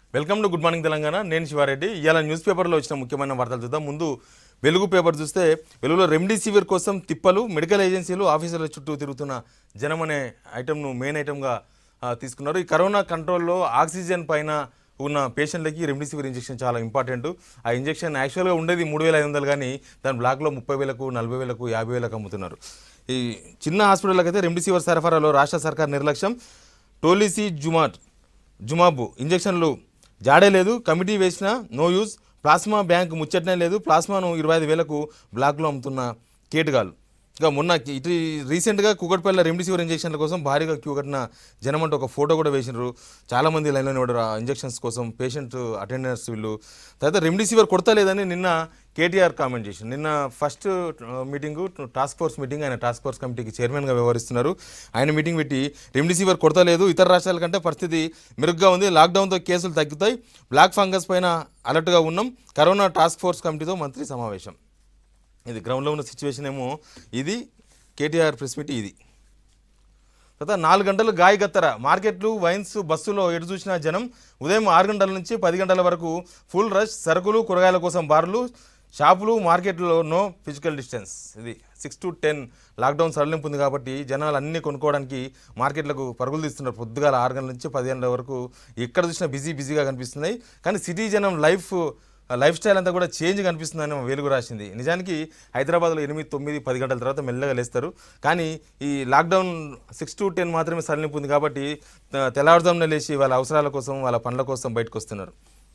Welcome to good morning Telangana నేను శివారెడ్డి ఇవాళ news పేపర్లో వచ్చిన ముఖ్యమైన వార్తలు చూద్దాం ముందు వెలుగు పేపర్ చూస్తే వెలుగులో రెమ్డెసివిర్ కోసం తిప్పలు మెడికల్ ఏజెన్సీలు ఆఫీసర్ల చుట్టూ తిరుగుతున్న జనం అనే ఐటమ్ను మెయిన్ ఐటమ్గా ఆ, తీసుకున్నారు ఈ కరోనా కంట్రోల్లో ఆక్సిజన్ పైన ఉన్న పేషెంట్లకి రెమ్డెసివిర్ ఇంజెక్షన్ చాలా ఇంపార్టెంట్ ఆ ఇంజెక్షన్ యాక్చువల్గా ఉండేది మూడు వేల ఐదు వందలు కానీ దాని బ్లాక్లో ముప్పై వేలకు నలభై వేలకు యాభై వేలకు అమ్ముతున్నారు ఈ చిన్న హాస్పిటళ్ళకైతే రెమ్డెసివిర్ సరఫరాలో రాష్ట్ర సర్కార్ నిర్లక్ష్యం టోలిసి జుమాట్ జుమాబు ఇంజెక్షన్లు జాడే లేదు కమిటీ వేసిన నో యూజ్ ప్లాస్మా బ్యాంక్ ముచ్చటనే లేదు ప్లాస్మాను ఇరవై ఐదు వేలకు బ్లాక్లో అమ్ముతున్న కేటుగాలు ఇక మొన్న ఇటు రీసెంట్గా కుకట్పల్లి రెమ్డెసివిర్ ఇంజెక్షన్ల కోసం భారీగా క్యూ కట్టిన జనం అంటే ఒక ఫోటో కూడా వేసినారు చాలామంది లైన్లో నిలబడారు ఆ ఇంజెక్షన్స్ కోసం పేషెంట్ అటెండర్స్ వీళ్ళు తర్వాత రెమ్డెసివిర్ కొడతలేదని నిన్న కేటీఆర్ కామెంట్ చేసిండు నిన్న first meeting task force meeting ఆయన టాస్క్ ఫోర్స్ కమిటీకి చైర్మన్గా వ్యవహరిస్తున్నారు ఆయన మీటింగ్ పెట్టి రెమ్డెసివిర్ కొడతలేదు ఇతర రాష్ట్రాల కంటే పరిస్థితి మెరుగ్గా ఉంది లాక్డౌన్తో కేసులు తగ్గుతాయి బ్లాక్ ఫంగస్ పైన అలర్ట్గా ఉన్నాం కరోనా టాస్క్ ఫోర్స్ కమిటీతో మంత్రి సమావేశం ఇది గ్రౌండ్లో ఉన్న సిచ్యువేషన్ ఏమో ఇది కేటీఆర్ ప్రెస్ మీట్ ఇది తర్వాత నాలుగు గంటలు గాయ గత్తర మార్కెట్లు వైన్స్ బస్సులో ఎటు చూసిన జనం ఉదయం ఆరు గంటల నుంచి పది గంటల వరకు ఫుల్ రష్ సరుకులు కూరగాయల కోసం బార్లు షాపులు మార్కెట్లో నో ఫిజికల్ డిస్టెన్స్ ఇది సిక్స్ టు టెన్ లాక్డౌన్ సడలింపు ఉంది కాబట్టి జనాలు అన్నీ కొనుక్కోవడానికి మార్కెట్లకు పరుగులు తీస్తున్నారు పొద్దుగాల ఆరు గంటల నుంచి పది గంటల వరకు ఎక్కడ చూసినా బిజీ బిజీగా కనిపిస్తున్నాయి కానీ సిటీ జనం లైఫ్ లైఫ్ స్టైల్ అంతా కూడా చేంజ్ కనిపిస్తుందని వెలుగు రాసింది నిజానికి హైదరాబాద్లో ఎనిమిది తొమ్మిది పది గంటల తర్వాత మెల్లగా లేస్తారు కానీ ఈ లాక్డౌన్ సిక్స్ టు టెన్ మాత్రమే సడలింపు ఉంది కాబట్టి ఆ, తెల్లవారుజామున లేచి వాళ్ళ అవసరాల కోసం వాళ్ళ పనుల కోసం బయటకు వస్తున్నారు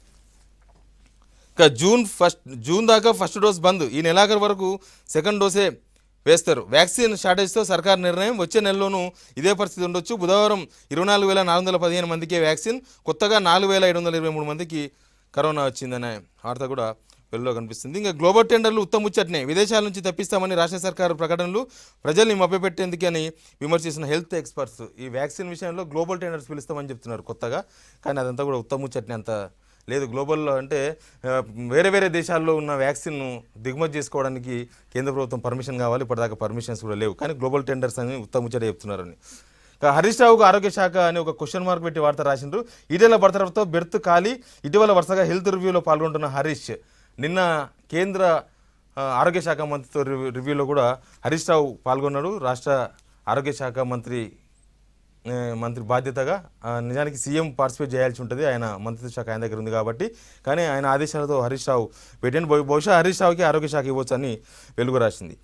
ఇక జూన్ ఫస్ట్ జూన్ దాకా ఫస్ట్ డోస్ బంద్ ఈ నెలాఖరు వరకు సెకండ్ డోసే వేస్తారు వ్యాక్సిన్ షార్టేజ్తో సర్కార్ నిర్ణయం వచ్చే నెలలోనూ ఇదే పరిస్థితి ఉండొచ్చు బుధవారం ఇరవై నాలుగు వేల నాలుగు వందల పదిహేను మందికే వ్యాక్సిన్ కొత్తగా నాలుగు వేల ఏడు వందల ఇరవై మూడు మందికి కరోనా వచ్చిందనే వార్త కూడా వెలుగులో కనిపిస్తుంది ఇంకా గ్లోబల్ టెండర్లు ఉత్తముచ్చట్నే విదేశాల నుంచి తెప్పిస్తామని రాష్ట్ర సర్కారు ప్రకటనలు ప్రజల్ని మభ్యపెట్టేందుకని విమర్శిస్తున్న హెల్త్ ఎక్స్పర్ట్స్ ఈ వ్యాక్సిన్ విషయంలో గ్లోబల్ టెండర్స్ పిలుస్తామని చెప్తున్నారు కొత్తగా కానీ అదంతా కూడా ఉత్తముచ్చట్నే అంత లేదు గ్లోబల్లో అంటే ఆ, వేరే వేరే దేశాల్లో ఉన్న వ్యాక్సిన్ను దిగుమతి చేసుకోవడానికి కేంద్ర ప్రభుత్వం పర్మిషన్ కావాలి ఇప్పటిదాకా పర్మిషన్స్ కూడా లేవు కానీ గ్లోబల్ టెండర్స్ అని ఉత్తముచ్చట చెప్తున్నారని ఇక హరీష్ రావుకు ఆరోగ్య శాఖ అని ఒక క్వశ్చన్ మార్క్ పెట్టి వార్త రాసిండ్రు ఇటీవల బర్తరఫ్తో బెర్త్ ఖాళీ ఇటీవల వరుసగా హెల్త్ రివ్యూలో పాల్గొంటున్న హరీష్ నిన్న కేంద్ర ఆ, ఆరోగ్య శాఖ మంత్రితో రివ్యూ రివ్యూలో కూడా హరీష్ రావు పాల్గొన్నాడు రాష్ట్ర ఆరోగ్య శాఖ మంత్రి ఏ, మంత్రి బాధ్యతగా ఆ, నిజానికి సీఎం పార్టిసిపేట్ చేయాల్సి ఉంటుంది ఆయన మంత్రిత్వ శాఖ ఆయన దగ్గర ఉంది కాబట్టి కానీ ఆయన ఆదేశాలతో హరీష్ రావు పెట్టిన బహుశా హరీష్ రావుకి ఆరోగ్య శాఖ ఇవ్వచ్చు అని వెలుగు రాసింది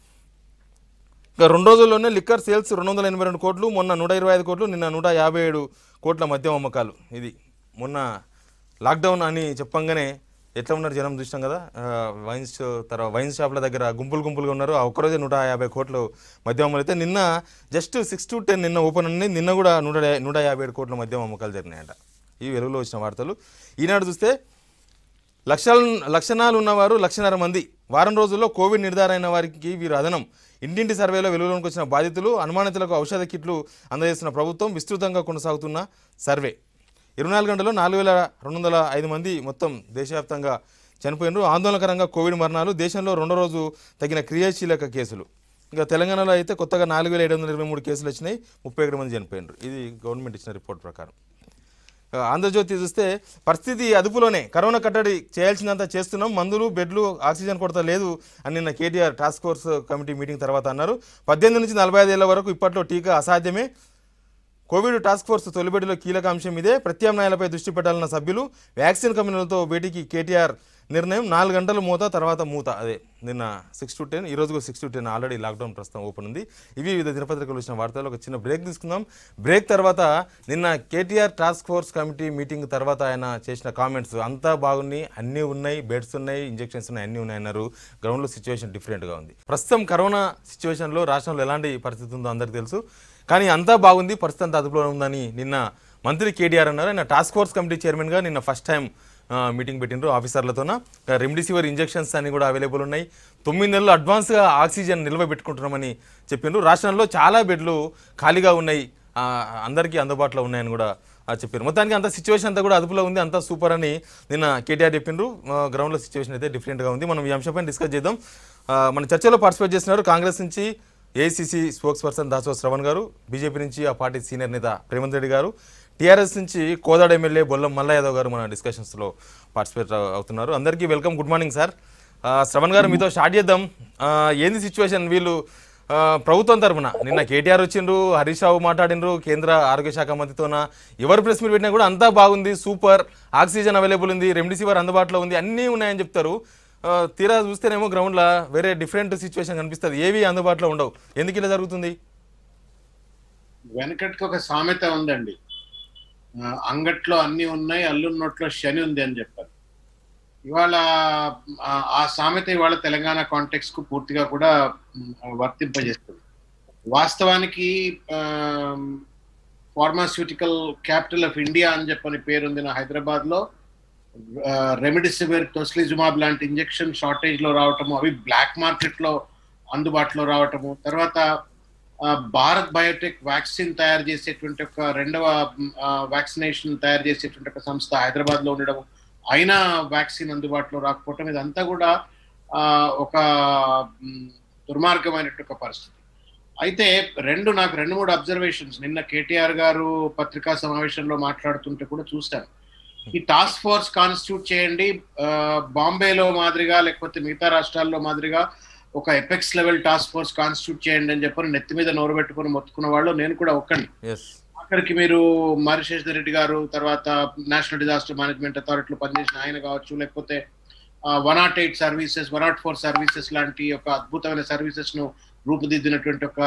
ఇక రెండు రోజుల్లోనే లిక్కర్ సేల్స్ రెండు వందల ఎనభై రెండు కోట్లు మొన్న నూట ఇరవై ఐదు కోట్లు నిన్న నూట యాభై ఏడు కోట్ల మద్యం అమ్మకాలు ఇది మొన్న లాక్డౌన్ అని చెప్పంగానే ఎట్లా ఉన్నారు జనం చూసినాం కదా ఆ, వైన్స్ తర్వాత వైన్స్ షాప్ల దగ్గర గుంపులు గుంపులుగా ఉన్నారు ఆ ఒక్కరోజే నూట యాభై కోట్లు మద్యం అమ్మలు అయితే నిన్న జస్ట్ సిక్స్ టు టెన్ నిన్న ఓపెన్ ఉంది నిన్న కూడా నూట యా- నూట యాభై ఏడు కోట్ల మద్యం అమ్మకాలు జరిగినాయంట ఈ వెలుగులో వచ్చిన వార్తలు ఈనాడు చూస్తే లక్షలు లక్షణాలు ఉన్నవారు లక్షన్నర మంది వారం రోజుల్లో కోవిడ్ నిర్ధారణ అయిన వారికి వీరు అదనం ఇంటింటి సర్వేలో వెలుగులోకి వచ్చిన బాధితులు అనుమానితులకు ఔషధ కిట్లు అందజేస్తున్న ప్రభుత్వం విస్తృతంగా కొనసాగుతున్న సర్వే ఇరవై నాలుగు గంటల్లో నాలుగు వేల రెండు వందల ఐదు మంది మొత్తం దేశవ్యాప్తంగా చనిపోయినారు ఆందోళనకరంగా కోవిడ్ మరణాలు దేశంలో రెండో రోజు తగిన క్రియాశీలక కేసులు ఇంకా తెలంగాణలో అయితే కొత్తగా నాలుగు వేల ఏడు వందల ఇరవై మూడు కేసులు వచ్చినాయి ముప్పై ఒకటి మంది చనిపోయినారు ఇది గవర్నమెంట్ ఇచ్చిన రిపోర్ట్ ప్రకారం ఆంధ్రజ్యోతి చూస్తే పరిస్థితి అదుపులోనే కరోనా కట్టడి చేయాల్సిందంతా చేస్తున్నాం మందులు బెడ్లు ఆక్సిజన్ కొరత లేదు అని నిన్న KTR task force committee meeting తర్వాత అన్నారు పద్దెనిమిది నుంచి నలభై ఐదేళ్ల వరకు ఇప్పట్లో టీకా అసాధ్యమే కోవిడ్ టాస్క్ ఫోర్స్ తొలిబడిలో కీలక అంశం ఇదే ప్రత్యామ్నాయాలపై దృష్టి పెట్టాలన్న సభ్యులు వ్యాక్సిన్ కంపెనీలతో భేటీకి కేటీఆర్ నిర్ణయం నాలుగు గంటలు మూత తర్వాత మూత అదే నిన్న సిక్స్ టు టెన్ ఈ రోజు six to ten already lockdown ప్రస్తుతం ఓపెన్ ఉంది ఇవి వివిధ దినపత్రికలు వచ్చిన వార్తలు ఒక చిన్న బ్రేక్ తీసుకుందాం బ్రేక్ తర్వాత నిన్న KTR task force committee meeting తర్వాత ఆయన చేసిన కామెంట్స్ అంతా బాగున్నాయి అన్నీ ఉన్నాయి బెడ్స్ ఉన్నాయి ఇంజెక్షన్స్ ఉన్నాయి అన్నీ ఉన్నాయి అన్నారు గ్రౌండ్లో సిచ్యువేషన్ డిఫరెంట్గా ఉంది ప్రస్తుతం కరోనా సిచ్యువేషన్లో రాష్ట్రంలో ఎలాంటి పరిస్థితి ఉందో అందరికీ తెలుసు కానీ అంతా బాగుంది పరిస్థితి అంతా అదుపులో ఉందని నిన్న మంత్రి కేటీఆర్ అన్నారు ఆయన టాస్క్ ఫోర్స్ కమిటీ చైర్మన్గా నిన్న ఫస్ట్ టైం మీటింగ్ పెట్టిండ్రు ఆఫీసర్లతోన రెమ్డెసివిర్ ఇంజెక్షన్స్ అన్ని కూడా అవైలబుల్ ఉన్నాయి తొమ్మిది నెలలు అడ్వాన్స్గా ఆక్సిజన్ నిల్వ పెట్టుకుంటున్నామని చెప్పిండ్రు రాష్ట్రంలో చాలా బెడ్లు ఖాళీగా ఉన్నాయి ఆ, అందరికీ అందుబాటులో ఉన్నాయని కూడా ఆ, చెప్పారు మొత్తానికి అంత సిచ్యువేషన్ అంతా కూడా అదుపులో ఉంది అంతా సూపర్ అని నిన్న కేటీఆర్ చెప్పిండ్రు ఆ, గ్రౌండ్లో సిచ్యువేషన్ అయితే డిఫరెంట్గా ఉంది మనం ఈ అంశంపై డిస్కస్ చేద్దాం ఆ, మన చర్చలో పార్టిసిపేట్ చేస్తున్నారు కాంగ్రెస్ నుంచి AICC spokesperson Dasoju Sravan garu BJP నుంచి ఆ పార్టీ సీనియర్ నేత రేవంత్ రెడ్డి గారు టీఆర్ఎస్ నుంచి కోదాడ ఎమ్మెల్యే బొల్లం మల్ల యాదవ్ గారు మన డిస్కషన్స్లో పార్టిసిపేట్ అవుతున్నారు అందరికీ వెల్కమ్ గుడ్ మార్నింగ్ సార్ ఆ, శ్రవణ్ గారు మీతో స్టార్ట్ చేద్దాం ఆ, ఏంది సిచ్యువేషన్ వీళ్ళు ఆ, ప్రభుత్వం తరఫున నిన్న కేటీఆర్ వచ్చిండ్రు హరీష్ రావు మాట్లాడినరు కేంద్ర ఆరోగ్య శాఖ మంత్రితోన ఎవరు ప్రెస్ మీట్ పెట్టినా కూడా అంతా బాగుంది సూపర్ ఆక్సిజన్ అవైలబుల్ ఉంది రెమ్డెసివిర్ అందుబాటులో ఉంది అన్నీ ఉన్నాయని చెప్తారు ఆ, తీరా చూస్తేనేమో గ్రౌండ్లో వేరే డిఫరెంట్ సిచ్యువేషన్ కనిపిస్తుంది ఏవి అందుబాటులో ఉండవు ఎందుకు ఇలా జరుగుతుంది వెనకటికి ఒక సామెత ఉందండి ఆ, అంగట్లో అన్ని ఉన్నాయి అల్లున్నోట్లో శని ఉంది అని చెప్పారు ఇవాళ ఆ, ఆ సామెత ఇవాళ తెలంగాణ కాంటెక్స్ కు పూర్తిగా కూడా మ్, వర్తింపజేస్తుంది వాస్తవానికి ఫార్మాస్యూటికల్ క్యాపిటల్ ఆఫ్ ఇండియా అని చెప్పని పేరుంది నా హైదరాబాద్ లో రెమిడిసివిర్ టోస్లిజుమాబ్ లాంటి ఇంజెక్షన్ షార్టేజ్ లో రావటము అవి బ్లాక్ మార్కెట్ లో అందుబాటులో రావటము తర్వాత ఆ, భారత్ బయోటెక్ వ్యాక్సిన్ తయారు చేసేటువంటి ఒక రెండవ వ్యాక్సినేషన్ తయారు చేసేటువంటి ఒక సంస్థ హైదరాబాద్ లో ఉండడం అయినా వ్యాక్సిన్ అందుబాటులో రాకపోవటం ఇదంతా కూడా ఆ, ఒక మ్, దుర్మార్గమైనటువంటి ఒక పరిస్థితి అయితే రెండు నాకు రెండు మూడు అబ్జర్వేషన్స్ నిన్న కేటీఆర్ గారు పత్రికా సమావేశంలో మాట్లాడుతుంటే కూడా చూశాను ఈ టాస్క్ ఫోర్స్ కాన్స్టిట్యూట్ చేయండి ఆ, బాంబేలో మాదిరిగా లేకపోతే మిగతా రాష్ట్రాల్లో మాదిరిగా ఒక apex level task force constitute చేయండి అని చెప్పని నెత్తి మీద నోరు పెట్టుకుని మొత్తుకున్న వాళ్ళు నేను కూడా ఒక్కడిని ఎస్ ఆఖరికి మీరు మారిశేష్ రెడ్డి గారు తర్వాత నేషనల్ డిజాస్టర్ మేనేజ్మెంట్ అథారిటీలో పనిచేసిన ఆయన కావచ్చు లేకపోతే one nought eight services one nought four services లాంటి ఒక అద్భుతమైన సర్వీసెస్ ను రూపుదిద్దినటువంటి ఒక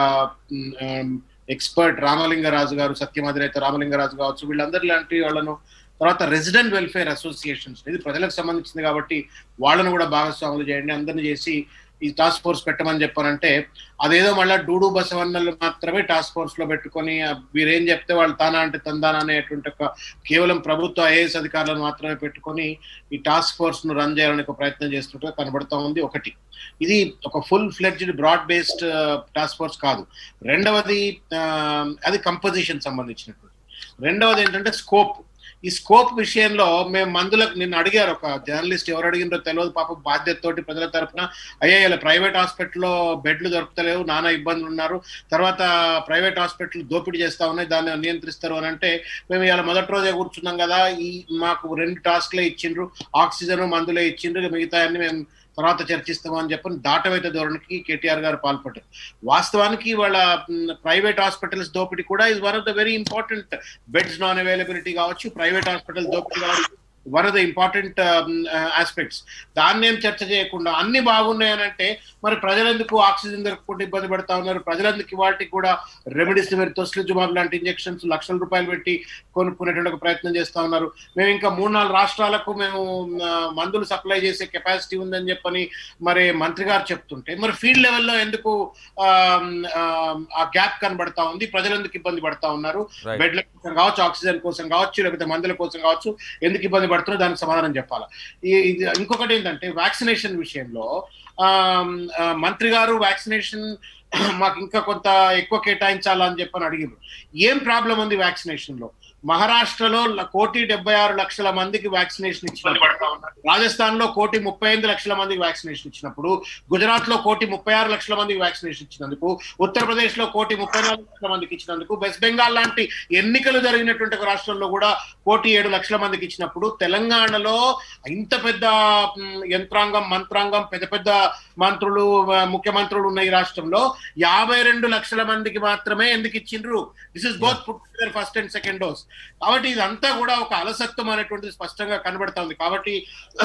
ఎక్స్పర్ట్ రామలింగరాజు గారు సత్యమాదిరైతే రామలింగరాజు కావచ్చు వీళ్ళందరి లాంటి వాళ్ళను తర్వాత రెసిడెంట్ వెల్ఫేర్ అసోసియేషన్స్ ఇది ప్రజలకు సంబంధించింది కాబట్టి వాళ్ళను కూడా భాగస్వాములు చేయండి అందరిని చేసి ఈ టాస్క్ ఫోర్స్ పెట్టమని చెప్పానంటే అదేదో మళ్ళీ డూడు బసవన్నలు మాత్రమే టాస్క్ ఫోర్స్ లో పెట్టుకొని ఆ, వీరేం చెప్తే వాళ్ళు తానా అంటే తందానా అనేటువంటి ఒక కేవలం ప్రభుత్వ ఐఏఎస్ అధికారులను మాత్రమే పెట్టుకొని ఈ టాస్క్ ఫోర్స్ ను రన్ చేయాలని ఒక ప్రయత్నం చేస్తుంటే కనబడతా ఉంది ఒకటి ఇది ఒక full fledged broad based task force కాదు రెండవది ఆ, అది కంపోజిషన్ సంబంధించినటువంటి రెండవది ఏంటంటే స్కోప్ ఈ స్కోప్ విషయంలో మేము మందులకు నిన్ను అడిగారు ఒక జర్నలిస్ట్ ఎవరు అడిగినో తెలియదు పాప బాధ్యతతోటి ప్రజల తరపున అయ్యా ఇలా ప్రైవేట్ హాస్పిటల్లో బెడ్లు దొరుకుతలేవు నానా ఇబ్బందులు ఉన్నారు తర్వాత ప్రైవేట్ హాస్పిటల్ దోపిడీ చేస్తా ఉన్నాయి దాన్ని నియంత్రిస్తారు అని అంటే మేము ఇలా మొదటి రోజే కూర్చున్నాం కదా ఈ మాకు రెండు టాస్క్లే ఇచ్చిండ్రు ఆక్సిజన్ మందులే ఇచ్చిండ్రు ఇక మిగతా అన్ని మేము తర్వాత చర్చిస్తాము అని చెప్పని దాటవేత ధోరణికి కేటీఆర్ గారు పాల్పడ్డారు వాస్తవానికి వాళ్ళ ప్రైవేట్ హాస్పిటల్స్ దోపిడీ కూడా is one of the very important beds non availability కావచ్చు ప్రైవేట్ హాస్పిటల్ దోపిడీ కావచ్చు one of the important aspects దాన్ని ఏం చర్చ చేయకుండా అన్ని బాగున్నాయనంటే మరి ప్రజలందుకు ఆక్సిజన్ దొరకకుండా ఇబ్బంది పడతా ఉన్నారు ప్రజలందుకు వాటికి కూడా రెమిడిసివిర్ తొస్లిజుమాబ్ లాంటి ఇంజెక్షన్స్ లక్షల రూపాయలు పెట్టి కొనుక్కునేటువంటి ఒక ప్రయత్నం చేస్తా ఉన్నారు మేము ఇంకా మూడు నాలుగు రాష్ట్రాలకు మేము ఆ, మందులు సప్లై చేసే కెపాసిటీ ఉందని చెప్పని మరి మంత్రి గారు చెప్తుంటే మరి ఫీల్డ్ లెవెల్లో ఎందుకు ఆ, ఆ, ఆ గ్యాప్ కనబడతా ఉంది ప్రజలందుకు ఇబ్బంది పడతా ఉన్నారు Right. బెడ్ల కోసం కావచ్చు ఆక్సిజన్ కోసం కావచ్చు లేకపోతే మందుల కోసం కావచ్చు ఎందుకు ఇబ్బంది పడుతున్నారు దానికి సమాధానం చెప్పాలి ఈ- ఇది ఇంకొకటి ఏంటంటే వ్యాక్సినేషన్ విషయంలో ఆ, ఆ, మంత్రి గారు వ్యాక్సినేషన్ మాకు ఇంకా కొంత ఎక్కువ కేటాయించాలా అని చెప్పని అడిగారు ఏం ప్రాబ్లం ఉంది వ్యాక్సినేషన్ లో మహారాష్ట్రలో ల- కోటి డెబ్బై ఆరు లక్షల మందికి వ్యాక్సినేషన్ ఇచ్చినప్పుడు రాజస్థాన్ లో కోటి ముప్పై ఎనిమిది లక్షల మందికి వ్యాక్సినేషన్ ఇచ్చినప్పుడు గుజరాత్ లో కోటి ముప్పై ఆరు లక్షల మందికి వ్యాక్సినేషన్ ఇచ్చినందుకు ఉత్తరప్రదేశ్ లో కోటి ముప్పై నాలుగు లక్షల మందికి ఇచ్చినందుకు వెస్ట్ బెంగాల్ లాంటి ఎన్నికలు జరిగినటువంటి ఒక రాష్ట్రంలో కూడా కోటి ఏడు లక్షల మందికి ఇచ్చినప్పుడు తెలంగాణలో ఇంత పెద్ద మ్, యంత్రాంగం మంత్రాంగం పెద్ద పెద్ద మంత్రులు ఆ, ముఖ్యమంత్రులు ఉన్న ఈ రాష్ట్రంలో యాభై రెండు లక్షల మందికి మాత్రమే ఎందుకు ఇచ్చిండ్రు this is both first and second dose కాబట్టి ఇదంతా కూడా ఒక అలసత్వం అనేటువంటిది స్పష్టంగా కనబడుతుంది కాబట్టి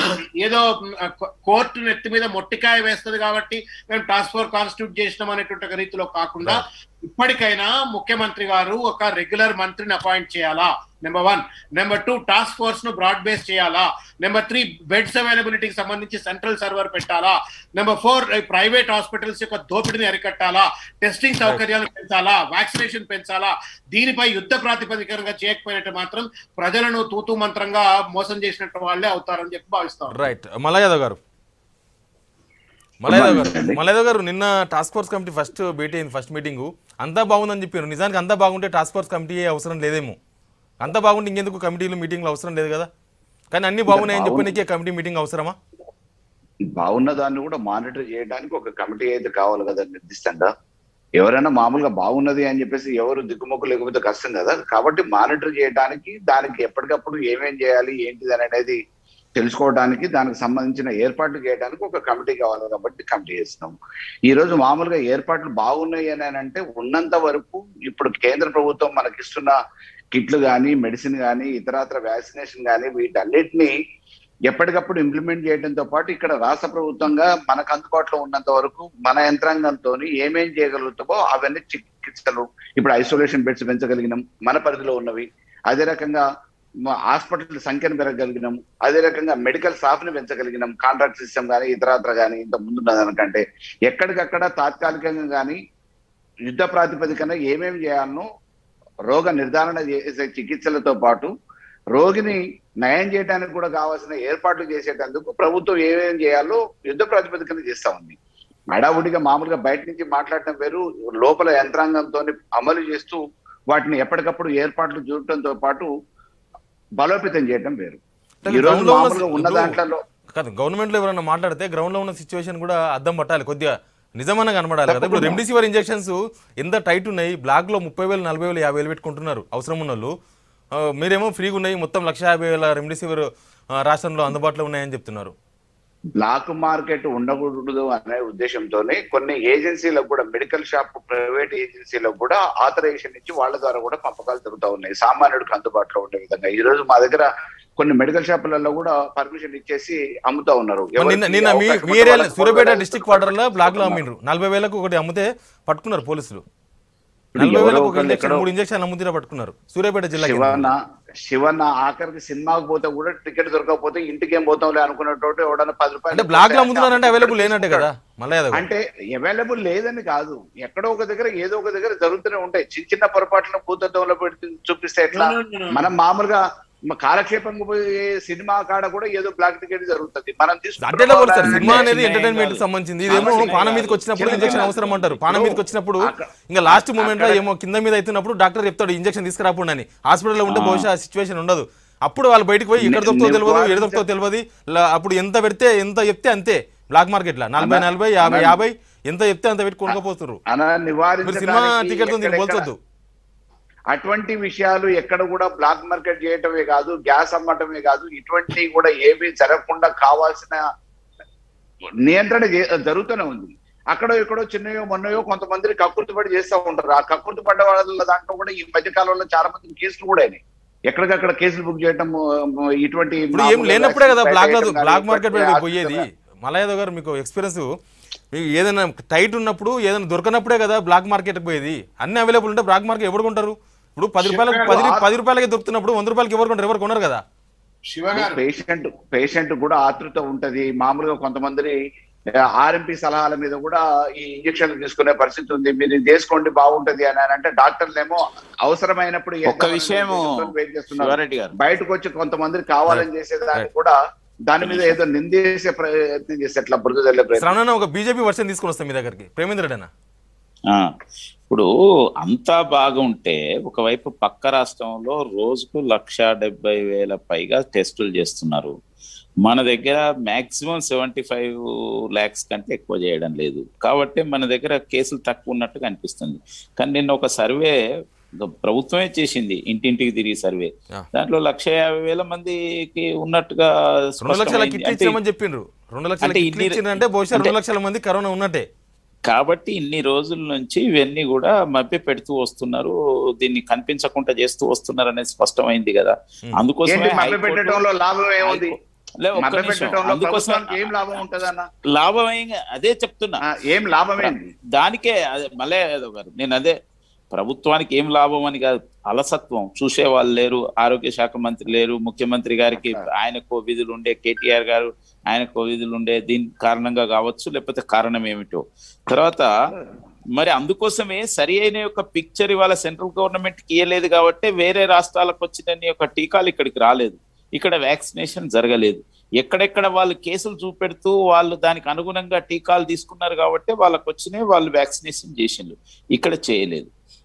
ఏదో మ్, కో- కోర్టు నెత్తి మీద మొట్టికాయ వేస్తుంది కాబట్టి మేము టాస్క్ ఫోర్స్ కాన్స్టిట్యూట్ చేసినాం అనేటువంటి ఒక రీతిలో కాకుండా ఇప్పటికైనా ముఖ్యమంత్రి గారు ఒక రెగ్యులర్ మంత్రిని అపాయింట్ చేయాలా number one number two task force ను బ్రాడ్ బేస్ చేయాలా నెంబర్ త్రీ బెడ్స్ అవైలబిలిటీకి సంబంధించి సెంట్రల్ సర్వర్ పెట్టాలా నెంబర్ ఫోర్ ప్రైవేట్ హాస్పిటల్స్ యొక్క దోపిడీని అరికట్టాలా టెస్టింగ్ సౌకర్యాలు పెంచాలా వ్యాక్సినేషన్ పెంచాలా దీనిపై యుద్ధ ప్రాతిపదికగా చేయకపోయినట్టు మాత్రం ప్రజలను తూతూ మంత్రంగా మోసం చేసినట్టు వాళ్ళే అవుతారని చెప్పి భావిస్తాం రైట్ మల్ల యాదవ్ గారు మల్ల యాదవ్ గారు మల్ల యాదవ్ గారు నిన్న టాస్క్ ఫోర్స్ కమిటీ ఫస్ట్ భేటీ అయింది ఫస్ట్ మీటింగ్ అంతా బాగుందని చెప్పారు నిజానికి అంతా బాగుంటే టాస్క్ ఫోర్స్ కమిటీ అవసరం లేదేమో అంతా బాగుంటే ఇంకెందుకు కమిటీలు మీటింగ్లు అవసరం లేదు కదా కానీ అన్ని బాగున్నాయని చెప్పడానికి కమిటీ మీటింగ్ అవసరమా బాగున్న దాన్ని కూడా మానిటర్ చేయడానికి ఒక కమిటీ అయితే కావాలి కదా నిర్దిష్టంగా ఎవరైనా మామూలుగా బాగున్నది అని చెప్పేసి ఎవరు దిక్కుమొక్కు లేకపోతే కష్టం కదా కాబట్టి మానిటర్ చేయడానికి దానికి ఎప్పటికప్పుడు ఏమేం చేయాలి ఏంటిది అనేది తెలుసుకోవడానికి దానికి సంబంధించిన ఏర్పాట్లు చేయడానికి ఒక కమిటీ కావాలి కాబట్టి కమిటీ చేస్తున్నాం ఈ రోజు మామూలుగా ఏర్పాట్లు బాగున్నాయి అని అంటే ఉన్నంత వరకు ఇప్పుడు కేంద్ర ప్రభుత్వం మనకిస్తున్న కిట్లు కానీ మెడిసిన్ కానీ ఇతరత్ర వ్యాక్సినేషన్ కానీ వీటన్నిటిని ఎప్పటికప్పుడు ఇంప్లిమెంట్ చేయడంతో పాటు ఇక్కడ రాష్ట్ర ప్రభుత్వంగా మనకు అందుబాటులో ఉన్నంత వరకు మన యంత్రాంగంతో ఏమేం చేయగలుగుతామో అవన్నీ చికిత్సలు ఇప్పుడు ఐసోలేషన్ బెడ్స్ పెంచగలిగినాం మన పరిధిలో ఉన్నవి అదే రకంగా మ- హాస్పిటల్ సంఖ్యను పెరగగలిగినాం అదే రకంగా మెడికల్ స్టాఫ్ ని పెంచగలిగినాం కాంట్రాక్ట్ సిస్టమ్ కానీ ఇతరత్ర కానీ ఇంత ముందున్న దానికంటే ఎక్కడికక్కడ తాత్కాలికంగా కానీ యుద్ధ ప్రాతిపదికన ఏమేమి చేయాలనో రోగ నిర్ధారణ చేసే చికిత్సలతో పాటు రోగిని నయం చేయడానికి కూడా కావాల్సిన ఏర్పాట్లు చేసేటందుకు ప్రభుత్వం ఏమేమి చేయాలో యుద్ధ ప్రాతిపదికన చేస్తా ఉంది హడావుడిగా మామూలుగా బయట నుంచి మాట్లాడటం వేరు లోపల యంత్రాంగంతో అమలు చేస్తూ వాటిని ఎప్పటికప్పుడు ఏర్పాట్లు చూడటంతో పాటు బలోపేతం చేయటం వేరు అంటే ఈ రోజు ground లో ఉన్న మామూలుగా ఉన్న ఇప్పుడు- దాంట్లో కాదు గవర్నమెంట్ లో ఎవరైనా మాట్లాడితే గ్రౌండ్ లో ఉన్న సిచ్యువేషన్ కూడా అద్దం పట్టాలి కొద్దిగా నిజమన్న కనబడాలి కదా ఇప్పుడు తప్పకుండా. రెమ్డెసివిర్ ఇంజెక్షన్స్ ఎంత టైట్ ఉన్నాయి బ్లాక్ లో ముప్పై వేలు నలభై వేలు యాభై వేలు పెట్టుకుంటున్నారు అవసరం ఉన్న వాళ్ళు ఆ, మీరేమో ఫ్రీగా ఉన్నాయి మొత్తం లక్ష యాభై వేల రెమ్డెసివిర్ ఆ, రాష్ట్రంలో అందుబాటులో ఉన్నాయని చెప్తున్నారు బ్లాక్ మార్కెట్ ఉండకూడదు అనే ఉద్దేశంతోనే కొన్ని ఏజెన్సీలకు కూడా మెడికల్ షాప్ ప్రైవేట్ ఏజెన్సీలకు కూడా ఆథరైజేషన్ ఇచ్చి వాళ్ళ ద్వారా కూడా పంపకాలు జరుగుతూ ఉన్నాయి సామాన్యుడికి అందుబాటులో ఉండే విధంగా ఈ రోజు మా దగ్గర కొన్ని మెడికల్ షాపులలో కూడా పర్మిషన్ ఇచ్చేసి అమ్ముతా ఉన్నారు మరి నిన్న ఎవరికి నిన్న మీ అవకాశం మీ ఉంటే ఏరియా వాళ్ళకి సూర్యాపేట కొనుగోలు డిస్టిక్ చేస్తున్నారు. క్వార్టర్ లో బ్లాక్ లో అమ్మిండ్రు నలభై వేలకు ఒకటి అమ్మితే పట్టుకున్నారు పోలీసులు ఇప్పుడు నలభై ఎవరో వేలకు ఒక ఒకళ్ళు ఇంజక్షన్ ఎక్కడో మూడు ఇంజక్షన్ అమ్ముతీరా పట్టుకున్నారు సూర్యాపేట జిల్లా శివన్న శివన్న ఆఖరికి సినిమాకి పోతే కూడా టికెట్ దొరకకపోతే ఇంటికి ఏం పోతాంలే అనుకున్నట్టు ఎవడన్నా పది రూపాయలు అంటే బ్లాక్ లో అమ్ముతున్నారంటే అవైలబుల్ లేనట్టే కదా మళ్ళీ యాదవ్ గారు. అంటే అవైలబుల్ లేదని కాదు ఎక్కడో ఒక దగ్గర ఏదో ఒక దగ్గర జరుగుతూనే ఉంటాయి చిన్న చిన్న పొరపాట్లను భూతత్వంలో పెట్టి చూపిస్తే ఎట్లా No, no, no. మనం మామూలుగా మ- కాలక్షేపంగా పోయే సినిమా కాడ కూడా ఏదో బ్లాక్ టికెట్ జరుగుతుంది మనం అంటే ఎలా పోతుంది సార్ తీసుకుంటున్న సినిమా అనేది సినిమా ఎంటర్టైన్మెంట్ కాదు. సంబంధించింది ఇదేమో సినిమా పానం కాదు. మీదకి వచ్చినప్పుడు సినిమా ఇంజక్షన్ కాదు. అవసరం అంటారు పానం మీదకి వచ్చినప్పుడు అక్కడ- ఇంకా లాస్ట్ మూమెంట్ లో అక్కడ- ఏమో కింద మీద అవుతున్నప్పుడు డాక్టర్ చెప్తాడు ఇంజక్షన్ తీసుకురాకుండా అని హాస్పిటల్లో ఉంటే బహుశా సిచ్యువేషన్ ఉండదు అప్పుడు వాళ్ళు బయటకు పోయి ఇక్కడ ని- దొరుకుతో తెలియదు నివారించ- ఎక్కడ దొరుకుతో తెలియదు లా- అప్పుడు ఎంత పెడితే ఎంత చెప్తే అంతే బ్లాక్ మార్కెట్ లో నలభై అన్న- నలభై యాభై అన్న- యాభై ఎంత చెప్తే అంత పెట్టి కొనుక్కపోతున్నారు అన మీరు సినిమా నివారించడానికి టికెట్ దీన్ని ఎక్కడెక్కడ- పోల్చొద్దు అటువంటి విషయాలు ఎక్కడ కూడా బ్లాక్ మార్కెట్ చేయటమే కాదు గ్యాస్ అమ్మటమే కాదు ఇటువంటి కూడా ఏమీ జరగకుండా కావాల్సిన నియంత్రణ చే- జరుగుతూనే ఉంది అక్కడో ఇక్కడో చిన్నయో మొన్నయో కొంతమంది కక్కుర్తి పడి చేస్తూ ఉంటారు ఆ కక్కుర్తి పడ్డ వాళ్ళ దాంట్లో కూడా ఈ మధ్య కాలంలో చాలా మంది కేసులు కూడా అయినాయి ఎక్కడికక్కడ కేసులు బుక్ చేయటం ఆ, ఇటువంటి ఇప్పుడు ఏం మామూలుగా లేనప్పుడే కదా బయట బ్లాక్ వేయటం కానీ, బ్లాక్ మార్కెట్ ఇటువంటి పోయేది మలయాదవ్ గారు మీకు ఎక్స్పీరియన్స్ మీకు ఏదైనా టైట్ ఉన్నప్పుడు ఏదైనా దొరకనప్పుడే కదా బ్లాక్ మార్కెట్కి పోయేది అన్ని అవైలబుల్ ఉంటే బ్లాక్ మార్కెట్ ఎవరు కొంటారు ఇప్పుడు పది రూపాయలకు పది పది రూపాయలకి దొరుకుతున్నప్పుడు వంద రూపాయలకి ఎవరు కొంటారు ఎవరు కొనరు కదా శివ గారు పేషెంట్ పేషెంట్ కూడా ఆతృత ఉంటది మామూలుగా కొంతమంది ఆర్ఎంపీ సలహాల మీద కూడా ఈ ఇంజక్షన్లు తీసుకునే పరిస్థితి ఉంది మీరు ఇది చేసుకోండి బాగుంటది అని అని అంటే డాక్టర్లు ఏమో అవసరమైనప్పుడు ఒక్క చేద్దామనే విషయము ఉద్దేశంతో వెయిట్ చేస్తున్నారు శివారెడ్డి గారు బయటకు వచ్చి కొంతమంది కావాలని చేసేదాన్ని కూడా దాని మీద ఏదో నిందేసే ప్రయత్నం చేస్తే అట్లా బురద జల్లే ప్రయత్నం శ్రవణ ఒక బీజేపీ వర్షన్ తీసుకొని వస్తాం మీ దగ్గరికి ప్రేమేంద్ర రెడ్డి ఆ, ఇప్పుడు అంతా బాగుంటే ఒకవైపు పక్క రాష్ట్రంలో రోజుకు లక్ష డెబ్బై వేల పైగా టెస్టులు చేస్తున్నారు మన దగ్గర మాక్సిమం సెవెంటీ ఫైవ్ ల్యాక్స్ కంటే ఎక్కువ చేయడం లేదు కాబట్టి మన దగ్గర కేసులు తక్కువ ఉన్నట్టుగా అనిపిస్తుంది కానీ నిన్న ఒక సర్వే ప్రభుత్వమే చేసింది ఇంటింటికి తిరిగి సర్వే ఆ. దాంట్లో లక్ష యాభై వేల మందికి ఉన్నట్టుగా రెండు లక్షల స్పష్టమైంది. కిట్లు అంటే ఇచ్చామని చెప్పిండ్రు రెండు లక్షల అంటే కిట్లు ఇన్ని- ఇచ్చిండ్రంటే బహుశా అంటే- రెండు లక్షల మంది కరోనా ఉన్నట్టే కాబట్టి ఇన్ని రోజుల నుంచి ఇవన్నీ కూడా మభ్య పెడుతూ వస్తున్నారు దీన్ని కనిపించకుండా చేస్తూ వస్తున్నారు అనేది స్పష్టమైంది కదా అందుకోసమే ఏంటి మభ్య హైకోర్టు- పెట్టడంలో లాభం ఏముంది లే, ఒక్క మభ్య నిమిషం. పెట్టడంలో అందుకోసమే ప్రభుత్వానికి ఏం లాభం ఉంటదన్న లాభం ఏం అదే చెప్తున్నా ఆ, ఏం లాభం ఏంది దానికే అదే మళ్ళీ యాదవ్ గారు నేను అదే ప్రభుత్వానికి ఏం లాభం అని కాదు అలసత్వం చూసే వాళ్ళు లేరు ఆరోగ్య శాఖ మంత్రి లేరు ముఖ్యమంత్రి గారికి ఆయనకు విధులు ఉండే కేటీఆర్ గారు ఆయనకు విధులు ఉండే దీని కారణంగా కావచ్చు లేకపోతే కారణం ఏమిటో తర్వాత మరి అందుకోసమే సరి అయిన యొక్క పిక్చర్ ఇవాళ సెంట్రల్ గవర్నమెంట్ కి ఇవ్వలేదు కాబట్టి వేరే రాష్ట్రాలకు వచ్చిన యొక్క టీకాలు ఇక్కడికి రాలేదు ఇక్కడ వ్యాక్సినేషన్ జరగలేదు ఎక్కడెక్కడ వాళ్ళు కేసులు చూపెడుతూ వాళ్ళు దానికి అనుగుణంగా టీకాలు తీసుకున్నారు కాబట్టి వాళ్ళకి వచ్చినాయి వాళ్ళు వ్యాక్సినేషన్ చేసిండ్రు ఇక్కడ చేయలేదు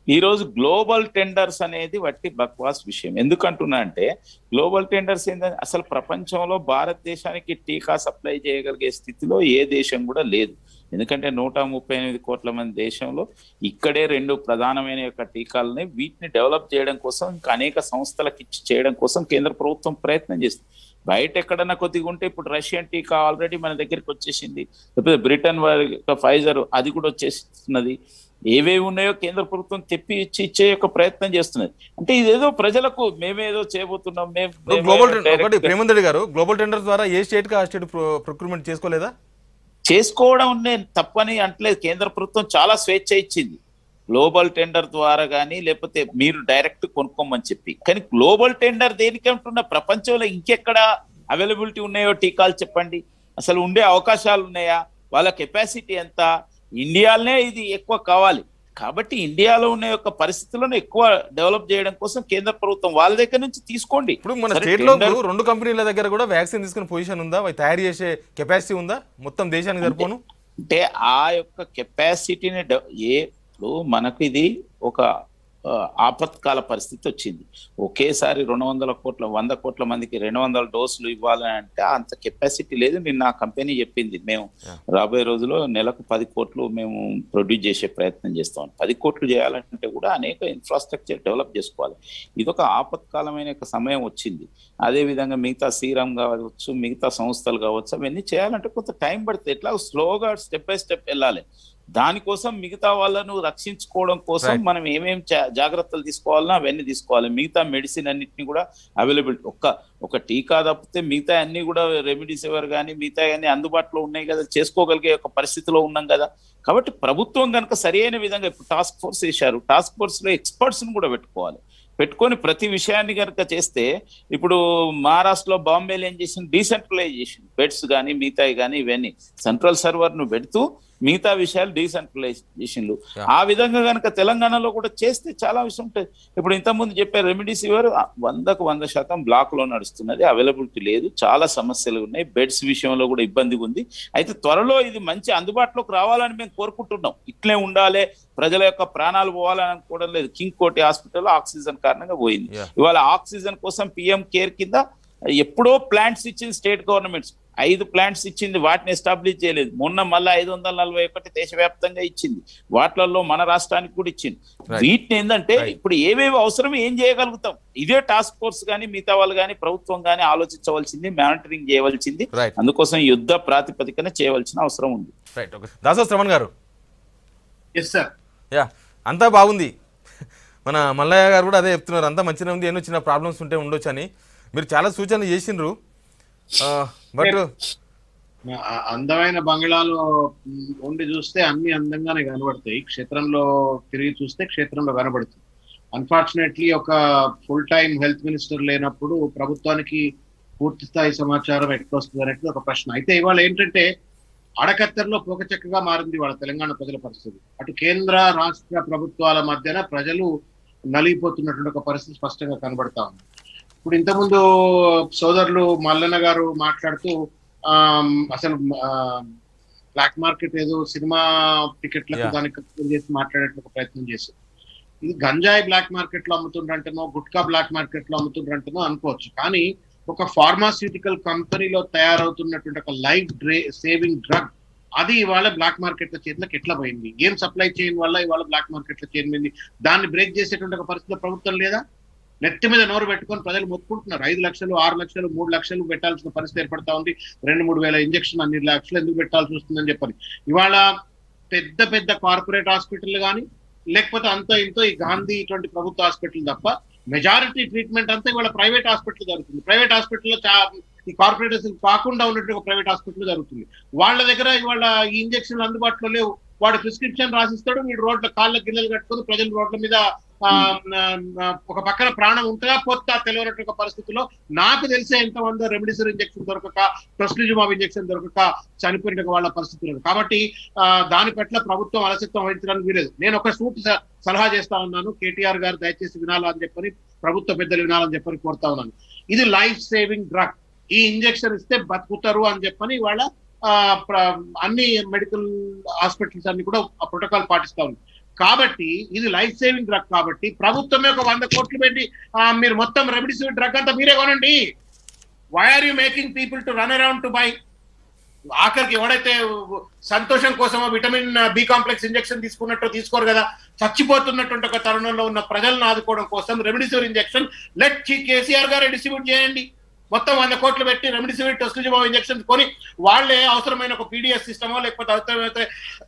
ఈ రోజు గ్లోబల్ టెండర్స్ అనేది వట్టి బక్వాస్ విషయం ఎందుకంటున్నా అంటే గ్లోబల్ టెండర్స్ ఏంటంటే అసలు ప్రపంచంలో భారతదేశానికి టీకా సప్లై చేయగలిగే స్థితిలో ఏ దేశం కూడా లేదు ఎందుకంటే నూట ముప్పై ఎనిమిది కోట్ల మంది దేశంలో ఇక్కడే రెండు ప్రధానమైన యొక్క టీకాలని వీటిని డెవలప్ చేయడం కోసం ఇంకా అనేక సంస్థలకు ఇచ్చి చేయడం కోసం కేంద్ర ప్రభుత్వం ప్రయత్నం చేస్తుంది బయట ఎక్కడన్నా కొద్దిగా ఉంటే ఇప్పుడు రష్యన్ టీకా ఆల్రెడీ మన దగ్గరికి వచ్చేసింది లేకపోతే బ్రిటన్ వారి యొక్క ఫైజర్ అది కూడా వచ్చేస్తున్నది ఏవేవి ఉన్నాయో కేంద్ర ప్రభుత్వం తెప్పి ఇచ్చి ఇచ్చే యొక్క ప్రయత్నం చేస్తున్నది అంటే ఇదేదో ప్రజలకు మేమేదో చేయబోతున్నాం మేము ఇప్పుడు మేమే గ్లోబల్ టెండర్ direct ఒకటి గా- ప్రేమందడి గారు గ్లోబల్ టెండర్ ద్వారా ఏ స్టేట్ కి ఆ స్టేట్ ప్రొక్యూర్మెంట్ చేసుకోలేదా చేసుకోవడం నేను తప్పని అంటలేదు కేంద్ర ప్రభుత్వం చాలా స్వేచ్ఛ ఇచ్చింది గ్లోబల్ టెండర్ ద్వారా కానీ లేకపోతే మీరు డైరెక్ట్ కొనుక్కోమని చెప్పి కానీ గ్లోబల్ టెండర్ దేనికి అంటున్న ప్రపంచంలో ఇంకెక్కడ అవైలబిలిటీ ఉన్నాయో టీకాలు చెప్పండి అసలు ఉండే అవకాశాలు ఉన్నాయా వాళ్ళ కెపాసిటీ ఎంత ఇండియాలోనే ఇది ఎక్కువ కావాలి కాబట్టి ఇండియాలో ఉన్న యొక్క పరిస్థితులను ఎక్కువ డెవలప్ చేయడం కోసం కేంద్ర ప్రభుత్వం వాళ్ళ దగ్గర నుంచి తీసుకోండి ఇప్పుడు మన సరే, స్టేట్ లో tender- ఇప్పుడు రెండు కంపెనీల దగ్గర కూడా వ్యాక్సిన్ తీసుకునే పొజిషన్ ఉందా అవి తయారు చేసే కెపాసిటీ ఉందా మొత్తం దేశానికి సరిపోను అంటే ఆ యొక్క కెపాసిటీని డెవ- ఏ ఇప్పుడు మనకు ఇది ఒక ఆ, ఆపత్కాల పరిస్థితి వచ్చింది ఒకేసారి రెండు వందల కోట్ల వంద కోట్ల మందికి రెండు వందల డోసులు ఇవ్వాలని అంటే అంత కెపాసిటీ లేదు నిన్న ఆ కంపెనీ చెప్పింది మేము Yeah. రాబోయే రోజుల్లో నెలకు పది కోట్లు మేము ప్రొడ్యూస్ చేసే ప్రయత్నం చేస్తాం పది కోట్లు చేయాలంటే కూడా అనేక ఇన్ఫ్రాస్ట్రక్చర్ డెవలప్ చేసుకోవాలి ఇది ఒక ఆపత్కాలమైన యొక్క సమయం వచ్చింది అదే విధంగా మిగతా సీరం కావచ్చు మిగతా సంస్థలు కావచ్చు అవన్నీ చేయాలంటే కొంత టైం పడుతుంది ఎట్లా స్లోగా స్టెప్ బై స్టెప్ వెళ్ళాలి దానికోసం మిగతా వాళ్ళను రక్షించుకోవడం కోసం Right. మనం ఏమేం జా- జాగ్రత్తలు తీసుకోవాలన్నా అవన్నీ తీసుకోవాలి మిగతా మెడిసిన్ అన్నిటిని కూడా అవైలబిలిటీ ఒక్క ఒక టీకా తప్పితే మిగతా అన్ని కూడా రెమిడిసివర్ కానీ మిగతా అన్ని అందుబాటులో ఉన్నాయి కదా చేసుకోగలిగే ఒక పరిస్థితిలో ఉన్నాం కదా కాబట్టి ప్రభుత్వం కనుక సరైన విధంగా ఇప్పుడు టాస్క్ ఫోర్స్ వేశారు టాస్క్ ఫోర్స్ లో ఎక్స్పర్ట్స్ ని కూడా పెట్టుకోవాలి పెట్టుకొని ప్రతి విషయాన్ని కనుక చేస్తే ఇప్పుడు మహారాష్ట్రలో బాంబేలో ఏం చేసింది డీసెంట్రలైజేషన్ బెడ్స్ కానీ మిగతాయి కానీ ఇవన్నీ సెంట్రల్ సర్వర్ ను పెడుతూ మిగతా విషయాలు డీసెంట్రలైజేషన్లు Yeah. ఆ విధంగా కనుక తెలంగాణలో కూడా చేస్తే చాలా విషయం ఉంటుంది ఇప్పుడు ఇంతకుముందు చెప్పే రెమిడిసివర్ వందకు వంద శాతం బ్లాక్ లో నడుస్తున్నది అవైలబిలిటీ లేదు చాలా సమస్యలు ఉన్నాయి బెడ్స్ విషయంలో కూడా ఇబ్బందిగా ఉంది అయితే త్వరలో ఇది మంచి అందుబాటులోకి రావాలని మేము కోరుకుంటున్నాం ఇట్లే ఉండాలి ప్రజల యొక్క ప్రాణాలు పోవాలని అనుకోవడం లేదు కింగ్ కోటి హాస్పిటల్ ఆక్సిజన్ కారణంగా పోయింది Yeah. ఇవాళ ఆక్సిజన్ కోసం పిఎం కేర్ కింద ఎప్పుడో ప్లాంట్స్ ఇచ్చింది స్టేట్ గవర్నమెంట్స్ ఐదు ప్లాంట్స్ ఇచ్చింది వాటిని ఎస్టాబ్లిష్ చేయలేదు మొన్న మళ్ళీ ఐదు వందల నలభై ఒకటి దేశవ్యాప్తంగా ఇచ్చింది వాటిలలో మన రాష్ట్రానికి కూడా ఇచ్చింది Right. వీటిని ఏంటంటే Right. ఇప్పుడు ఏవేవి అవసరం ఏం చేయగలుగుతాం ఇదే టాస్క్ ఫోర్స్ కానీ మిగతా వాళ్ళు కానీ ప్రభుత్వం కానీ ఆలోచించవలసింది మానిటరింగ్ చేయవలసింది రైట్ అందుకోసం యుద్ధ ప్రాతిపదికన చేయవలసిన అవసరం ఉంది రైట్ ఓకే దాసో శ్రవణ్ గారు ఎస్ సార్ యా అంతా బాగుంది మన మల్లయ్య గారు కూడా అదే చెప్తున్నారు అంతా మంచిగా ఉంది ఎన్నో చిన్న ప్రాబ్లమ్స్ ఉంటే ఉండొచ్చు అని మీరు చాలా సూచనలు చేసిండ్రు బట్ ఆ అందమైన బంగ్లాలో ఉమ్, ఉండి చూస్తే అన్ని అందంగానే కనబడతాయి క్షేత్రంలో తిరిగి చూస్తే క్షేత్రంలో కనబడుతుంది అన్ఫార్చునేట్లీ ఒక ఫుల్ టైం హెల్త్ మినిస్టర్ లేనప్పుడు ప్రభుత్వానికి పూర్తి స్థాయి సమాచారం ఎట్లా వస్తుంది అనేది ఒక ప్రశ్న అయితే ఇవాళ ఏంటంటే అడకత్తెరలో పోకచెక్కగా మారింది వాళ్ళ తెలంగాణ ప్రజల పరిస్థితి అటు కేంద్ర రాష్ట్ర ప్రభుత్వాల మధ్యన ప్రజలు నలిగిపోతున్నటువంటి ఒక పరిస్థితి స్పష్టంగా కనబడతా ఉంది ఇప్పుడు ఇంతకుముందు సోదరులు మల్లన్న గారు మాట్లాడుతూ ఆమ్, అసలు బ్లాక్ మార్కెట్ ఏదో సినిమా టికెట్లకు Yeah. దానికి ఖర్చు చేసి మాట్లాడేట్లు ఒక ప్రయత్నం చేశారు ఇది గంజాయి బ్లాక్ మార్కెట్ లో అమ్ముతుండ్రంటేనో గుట్కా బ్లాక్ మార్కెట్ లో అమ్ముతుండ్రంటేనో అనుకోవచ్చు కానీ ఒక ఫార్మాస్యూటికల్ కంపెనీలో తయారవుతున్నటువంటి ఒక లైఫ్ డ్రే సేవింగ్ డ్రగ్ అది ఇవాళ బ్లాక్ మార్కెట్ చేతులకు ఎట్లా పోయింది ఏం సప్లై చైన్ వల్ల ఇవాళ బ్లాక్ మార్కెట్ లో చేరింది దాన్ని బ్రేక్ చేసేటువంటి ఒక పరిస్థితిలో ప్రభుత్వం లేదా నెత్తి మీద నోరు పెట్టుకొని ప్రజలు మొత్తుకుంటున్నారు ఐదు లక్షలు ఆరు లక్షలు మూడు లక్షలు పెట్టాల్సిన పరిస్థితి ఏర్పడతా ఉంది రెండు మూడు వేల ఇంజక్షన్ అన్ని లక్షలు ఎందుకు పెట్టాల్సి వస్తుందని చెప్పని ఇవాళ పెద్ద పెద్ద కార్పొరేట్ హాస్పిటల్ కానీ లేకపోతే అంతో ఇంతో ఈ గాంధీ ఇటువంటి ప్రభుత్వ హాస్పిటల్ తప్ప మెజారిటీ ట్రీట్మెంట్ అంతా ఇవాళ ప్రైవేట్ హాస్పిటల్ జరుగుతుంది ప్రైవేట్ హాస్పిటల్లో చా ఈ కార్పొరేటర్స్ కాకుండా ఉన్నట్టు ఒక ప్రైవేట్ హాస్పిటల్ జరుగుతుంది వాళ్ళ దగ్గర ఇవాళ ఈ ఇంజక్షన్లు అందుబాటులో లేవు వాడు ప్రిస్క్రిప్షన్ రాసిస్తాడు వీడు రోడ్ల కాళ్ళ గిన్నెలు కట్టుకొని ప్రజలు రోడ్ల మీద ఆ, ఆ, ఒక పక్కన ప్రాణం ఉంటుందా పోతా తెలియనట్టు ఒక పరిస్థితిలో నాకు తెలిసే ఎంతమందో రెమిడిసిర్ ఇంజక్షన్ దొరకక టొస్లిజుమాబ్ ఇంజక్షన్ దొరకక చనిపోయిన వాళ్ళ పరిస్థితులు కాబట్టి ఆ, దాని పట్ల ప్రభుత్వం అలసత్వం వహించడానికి వీలేదు నేను ఒక సూట్ స- సలహా చేస్తా ఉన్నాను కేటీఆర్ గారు దయచేసి వినాలని చెప్పని ప్రభుత్వ పెద్దలు వినాలని చెప్పని కోరుతా ఉన్నాను ఇది లైఫ్ సేవింగ్ డ్రగ్ ఈ ఇంజెక్షన్ ఇస్తే బతుకుతారు అని చెప్పని వాళ్ళ ఆ, ప్ర- అన్ని మెడికల్ హాస్పిటల్స్ అన్ని కూడా ఆ ప్రోటోకాల్ పాటిస్తా ఉన్నాయి కాబట్టి ఇది లైఫ్ సేవింగ్ డ్రగ్ కాబట్టి ప్రభుత్వమే ఒక వంద కోట్లు పెట్టి ఆ, మీరు మొత్తం రెమిడిసివిర్ డ్రగ్ అంతా మీరే కొనండి why are you making people to run around to buy ఆఖరికి ఎవడైతే సంతోషం కోసమో విటమిన్ బి కాంప్లెక్స్ ఇంజెక్షన్ తీసుకున్నట్టు తీసుకోరు కదా చచ్చిపోతున్నటువంటి ఒక తరుణంలో ఉన్న ప్రజలను ఆదుకోవడం కోసం రెమిడిసివిర్ ఇంజెక్షన్ లెట్ కేసీఆర్ గారు డిస్ట్రిబ్యూట్ చేయండి మొత్తం వంద కోట్లు పెట్టి రెమిడిసివిర్ టెస్టిజిబాబ్ ఇంజెక్షన్ కొని వాళ్ళే అవసరమైన ఒక పీడిఎస్ సిస్టమో లేకపోతే అవసరమైతే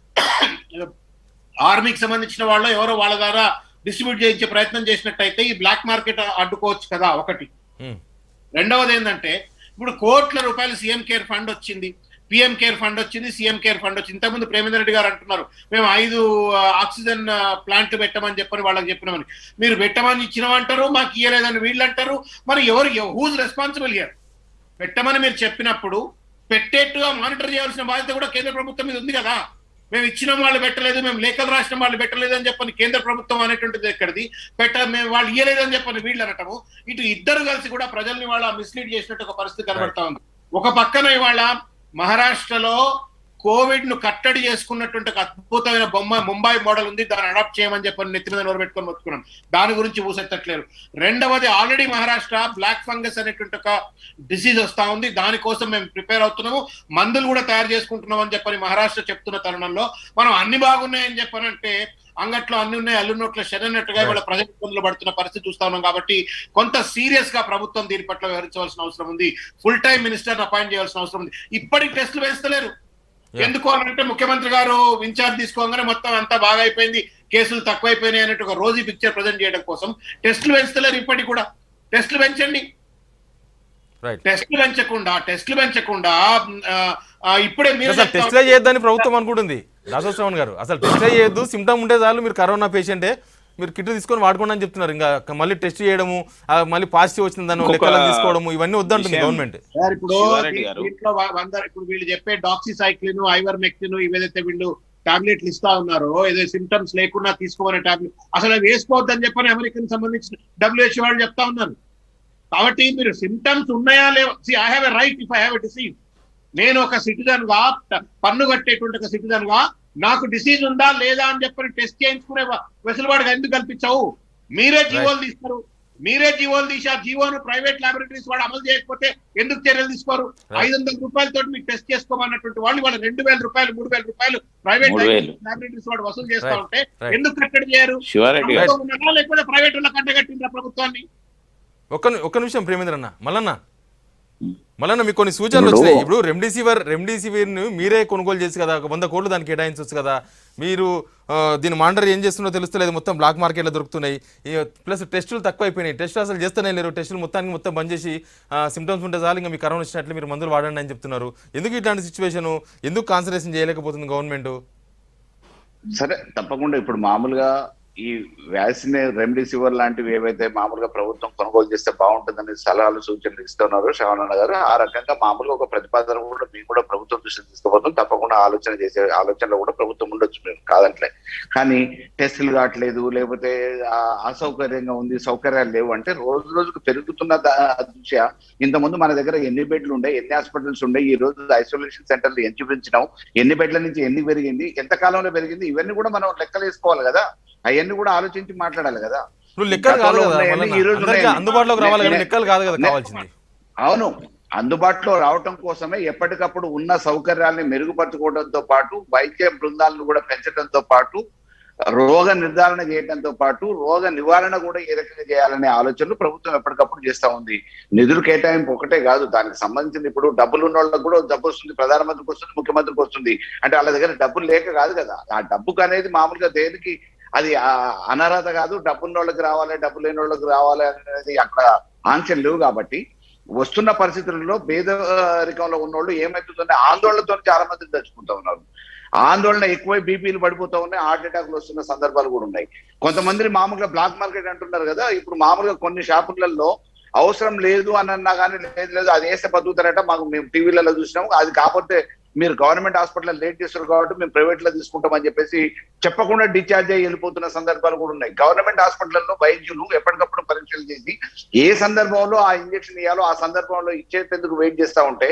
ఆర్మీకి సంబంధించిన వాళ్ళు ఎవరో వాళ్ళ ద్వారా డిస్ట్రిబ్యూట్ చేయించే ప్రయత్నం చేసినట్టయితే ఈ బ్లాక్ మార్కెట్ అడ్డుకోవచ్చు కదా ఒకటి ఉమ్, రెండవది ఏంటంటే ఇప్పుడు కోట్ల రూపాయలు సీఎం కేర్ ఫండ్ వచ్చింది పిఎం కేర్ ఫండ్ వచ్చింది సీఎం కేర్ ఫండ్ వచ్చింది ఇంతకుముందు ప్రేమేంద్ర రెడ్డి గారు అంటున్నారు మేము ఐదు ఆ, ఆక్సిజన్ ఆ, ప్లాంట్లు పెట్టమని చెప్పని వాళ్ళకి చెప్పినామని మీరు పెట్టమని ఇచ్చినవంటారు మాకు ఇయ్యలేదని వీళ్ళు అంటారు మరి ఎవరు హూజ్ రెస్పాన్సిబుల్ ఇయర్ పెట్టమని మీరు చెప్పినప్పుడు పెట్టేట్టుగా మానిటర్ చేయాల్సిన బాధ్యత కూడా కేంద్ర ప్రభుత్వం మీద ఉంది కదా మేము ఇచ్చిన వాళ్ళు పెట్టలేదు మేము లేఖలు రాసిన వాళ్ళు పెట్టలేదు అని చెప్పని కేంద్ర ప్రభుత్వం అనేటువంటిది ఎక్కడిది పెట్ట మేము వాళ్ళు ఇయ్యలేదని చెప్పని వీళ్ళు అనటము ఇటు ఇద్దరు కలిసి కూడా ప్రజల్ని వాళ్ళ మిస్లీడ్ చేసినట్టు ఒక పరిస్థితి కనబడతా ఉంది ఒక పక్కన ఇవాళ మహారాష్ట్రలో కోవిడ్ ను కట్టడి చేసుకున్నటువంటి ఒక అద్భుతమైన బొమ్మ ముంబై మోడల్ ఉంది దాన్ని అడాప్ట్ చేయమని చెప్పని నెత్తి మీద నోరు పెట్టుకొని మొత్తుకున్నాం దాని గురించి ఊసెత్తట్లేరు రెండవది ఆల్రెడీ మహారాష్ట్ర బ్లాక్ ఫంగస్ అనేటువంటి ఒక డిసీజ్ వస్తా ఉంది దానికోసం మేము ప్రిపేర్ అవుతున్నాము మందులు కూడా తయారు చేసుకుంటున్నాం అని చెప్పని మహారాష్ట్ర చెప్తున్న తరుణంలో మనం అన్ని బాగున్నాయని చెప్పనంటే అంగట్లో అన్ని ఉన్నాయి అల్లున్నట్లు శరన్నట్టుగా ఇవాళ ప్రజలు ఇబ్బందులు పడుతున్న పరిస్థితి చూస్తా ఉన్నాం కాబట్టి కొంత సీరియస్ గా ప్రభుత్వం దీని పట్ల వ్యవహరించవలసిన అవసరం ఉంది ఫుల్ టైం మినిస్టర్ అపాయింట్ చేయాల్సిన అవసరం ఉంది ఇప్పటికి టెస్టులు వేస్తలేరు ఎందుకు అని అంటే ముఖ్యమంత్రి గారు ఇన్ఛార్జ్ తీసుకోగానే మొత్తం అంతా బాగా అయిపోయింది కేసులు తక్కువైపోయినాయి అన్నట్టు ఒక రోజు పిక్చర్ ప్రజెంట్ చేయడం కోసం టెస్టులు పెంచలేరు ఇప్పటికి కూడా టెస్టులు పెంచండి రైట్ టెస్టులు పెంచకుండా టెస్టులు పెంచకుండా ఆ, ఆ, ఇప్పుడే మీరు అసలు చెప్తా టెస్ట్లే చేయొద్దని ప్రభుత్వం అనుకుంటుంది దాసోత్ శ్రవణ్ గారు అసలు టెస్ట్లే చేయొద్దు సిమ్టమ్ ఉంటే చాలు మీరు కరోనా పేషెంటే మీరు కిట్ తీసుకొని వాడుకోండి అని చెప్తున్నారు ఇంకా మళ్ళీ టెస్ట్ చేయడము ఆ, మళ్ళీ పాజిటివ్ వచ్చిన దాన్ని ఇంకొక లెక్కలను తీసుకోవడము ఇవన్నీ వద్దంటుంది విషయం- గవర్నమెంట్ సార్ ఇప్పుడు శివారెడ్డి గారు. దీంట్లో వ- వంద ఇప్పుడు వీళ్ళు చెప్పే డాక్సిసైక్లిన్ ఐవర్మెక్టిన్ ఇవేదైతే వీళ్ళు టాబ్లెట్లు ఇస్తా ఉన్నారో ఏదో సిమ్టమ్స్ లేకుండా తీసుకోమనే టాబ్లెట్ అసలు అవి వేసుకోవద్దని చెప్పని అమెరికన్ సంబంధించిన డబ్ల్యూహెచ్ వాళ్ళు చెప్తా ఉన్నారు కాబట్టి మీరు సిమ్టమ్స్ ఉన్నాయా లేవా see I have a right if I have a disease నేను ఒక సిటిజన్ గా ట- పన్ను కట్టేటువంటి ఒక సిటిజన్ గా నాకు డిసీజ్ ఉందా లేదా అని చెప్పని టెస్ట్ చేయించుకునే వ- వెసులుబాటుగా ఎందుకు కల్పించావు మీరే జీవోలు తీస్తారు మీరే జీవోలు తీసి ఆ జీవోను ప్రైవేట్ లాబొరేటరీస్ వాడు అమలు చేయకపోతే ఎందుకు చర్యలు తీసుకోరు Right. ఐదు వందల రూపాయలతో మీకు టెస్ట్ చేసుకోమన్నటువంటి వాళ్ళు వాళ్ళ రెండు వేల రూపాయలు మూడు వేల రూపాయలు ప్రైవేట్ మూడు వేలు. లాబొరేటరీస్ వాడు వసూలు చేస్తా Right. ఉంటే Right. ఎందుకు కట్టడి చేయరు శివారెడ్డి గారు ప్రభుత్వం ఉన్నదా లేకపోతే ప్రైవేట్ వాళ్ళ కట్టగట్టిందా ప్రభుత్వాన్ని ఒక్క ని- ఒక్క నిమిషం ప్రేమేంద్ర అన్న మల్లన్న మల్లన్న మీకు కొన్ని సూచనలు ఇప్పుడు- వచ్చినాయి ఇప్పుడు రెమ్డెసివిర్ రెమ్డెసివిర్ ను మీరే కొనుగోలు చేసి కదా ఒక వంద కోట్లు దానికి కేటాయించవచ్చు కదా మీరు ఆ, దీని మాండర్ ఏం చేస్తుందో తెలుస్తలేదు మొత్తం బ్లాక్ మార్కెట్లో దొరుకుతున్నాయి ప్లస్ టెస్టులు తక్కువ అయిపోయినాయి టెస్టులు అసలు చేస్తూనే లేరు టెస్టులు మొత్తానికి మొత్తం బంద్ చేసి సిమ్టమ్స్ ఉంటే చాలు ఇంకా మీ కరోనా వచ్చినట్లు మీరు మందులు వాడండి అని చెప్తున్నారు ఎందుకు ఇట్లాంటి సిచ్యువేషన్ ఎందుకు కాన్సన్ట్రేషన్ చేయలేకపోతుంది గవర్నమెంట్ సరే తప్పకుండా ఇప్పుడు మామూలుగా ఈ వ్యాక్సిన్ రెమ్డెసివిర్ లాంటివి ఏవైతే మామూలుగా ప్రభుత్వం కొనుగోలు చేస్తే బాగుంటుందని సలహాలు సూచనలు ఇస్తున్నారు శ్రవణన్న గారు ఆ రకంగా మామూలుగా ఒక ప్రతిపాదన కూడా మేము కూడా ప్రభుత్వం దృష్టికి తీసుకుపోతాం తప్పకుండా ఆలోచన చేసే ఆలోచనలో కూడా ప్రభుత్వం ఉండొచ్చు మేము కాదంటలే కానీ టెస్టులు కావట్లేదు లేకపోతే ఆ అసౌకర్యంగా ఉంది సౌకర్యాలు లేవు అంటే రోజు రోజుకు పెరుగుతున్న దా- దృష్ట్యా ఇంతకుముందు మన దగ్గర ఎన్ని బెడ్లు ఉండే ఎన్ని హాస్పిటల్స్ ఉండే ఈ రోజు ఐసోలేషన్ సెంటర్లు ఎంత పెంచినాం ఎన్ని బెడ్ల నుంచి ఎన్ని పెరిగింది ఎంత కాలంలో పెరిగింది ఇవన్నీ కూడా మనం లెక్కలు వేసుకోవాలి కదా అవన్నీ కూడా ఆలోచించి మాట్లాడాలి కదా ఇప్పుడు లెక్కలు కాదు కదా ఉన్నాయని మల్లన్న. ఈ రోజు అందరికీ ఉన్నాయని. అందుబాటులోకి రావాలి కానీ నే- లెక్కలు కాదు కదా నే- కావాల్సింది అవును అందుబాటులో రావటం కోసమే ఎప్పటికప్పుడు ఉన్న సౌకర్యాల్ని మెరుగుపరచుకోవడంతో పాటు వైద్య బృందాలను కూడా పెంచడంతో పాటు రోగ నిర్ధారణ చేయడంతో పాటు రోగ నివారణ కూడా ఏ రకంగా చేయాలనే ఆలోచనలు ప్రభుత్వం ఎప్పటికప్పుడు చేస్తా ఉంది నిధులు కేటాయింపు ఒకటే కాదు దానికి సంబంధించిన ఇప్పుడు డబ్బులు ఉన్న వాళ్ళకి కూడా డబ్బు వస్తుంది ప్రధానమంత్రికి వస్తుంది ముఖ్యమంత్రికి వస్తుంది అంటే వాళ్ళ దగ్గర డబ్బులు లేక కాదు కదా ఆ డబ్బుకు అనేది మామూలుగా దేనికి అది ఆ అనర్హత కాదు డబ్బున్న వాళ్ళకి రావాలి డబ్బు లేని వాళ్ళకి రావాలి అనేది అక్కడ ఆంక్షలు లేవు కాబట్టి వస్తున్న పరిస్థితులలో పేదరికంలో ఉన్నోళ్ళు ఏమవుతుందంటే ఆందోళనతో చాలా మంది తెచ్చుకుంటా ఉన్నారు ఆందోళన ఎక్కువై బీపీలు పడిపోతా ఉన్నాయి హార్ట్ అటాక్లు వస్తున్న సందర్భాలు కూడా ఉన్నాయి కొంతమంది మామూలుగా బ్లాక్ మార్కెట్ అంటున్నారు కదా ఇప్పుడు మామూలుగా కొన్ని షాపులలో అవసరం లేదు అని అన్నా కానీ లేదు లేదు అది వేస్తే బతుకుతారట మాకు మేము టీవీలలో చూసినాము అది కాకపోతే మీరు గవర్నమెంట్ హాస్పిటల్ లేట్ చేస్తారు కాబట్టి మేము ప్రైవేట్ లో తీసుకుంటామని చెప్పేసి చెప్పకుండా డిశ్చార్జ్ అయ్యి వెళ్ళిపోతున్న సందర్భాలు కూడా ఉన్నాయి గవర్నమెంట్ హాస్పిటల్లో వైద్యులు ఎప్పటికప్పుడు పరీక్షలు చేసి ఏ సందర్భంలో ఆ ఇంజక్షన్ ఇవ్వాలో ఆ సందర్భంలో ఇచ్చేందుకు వెయిట్ చేస్తా ఉంటే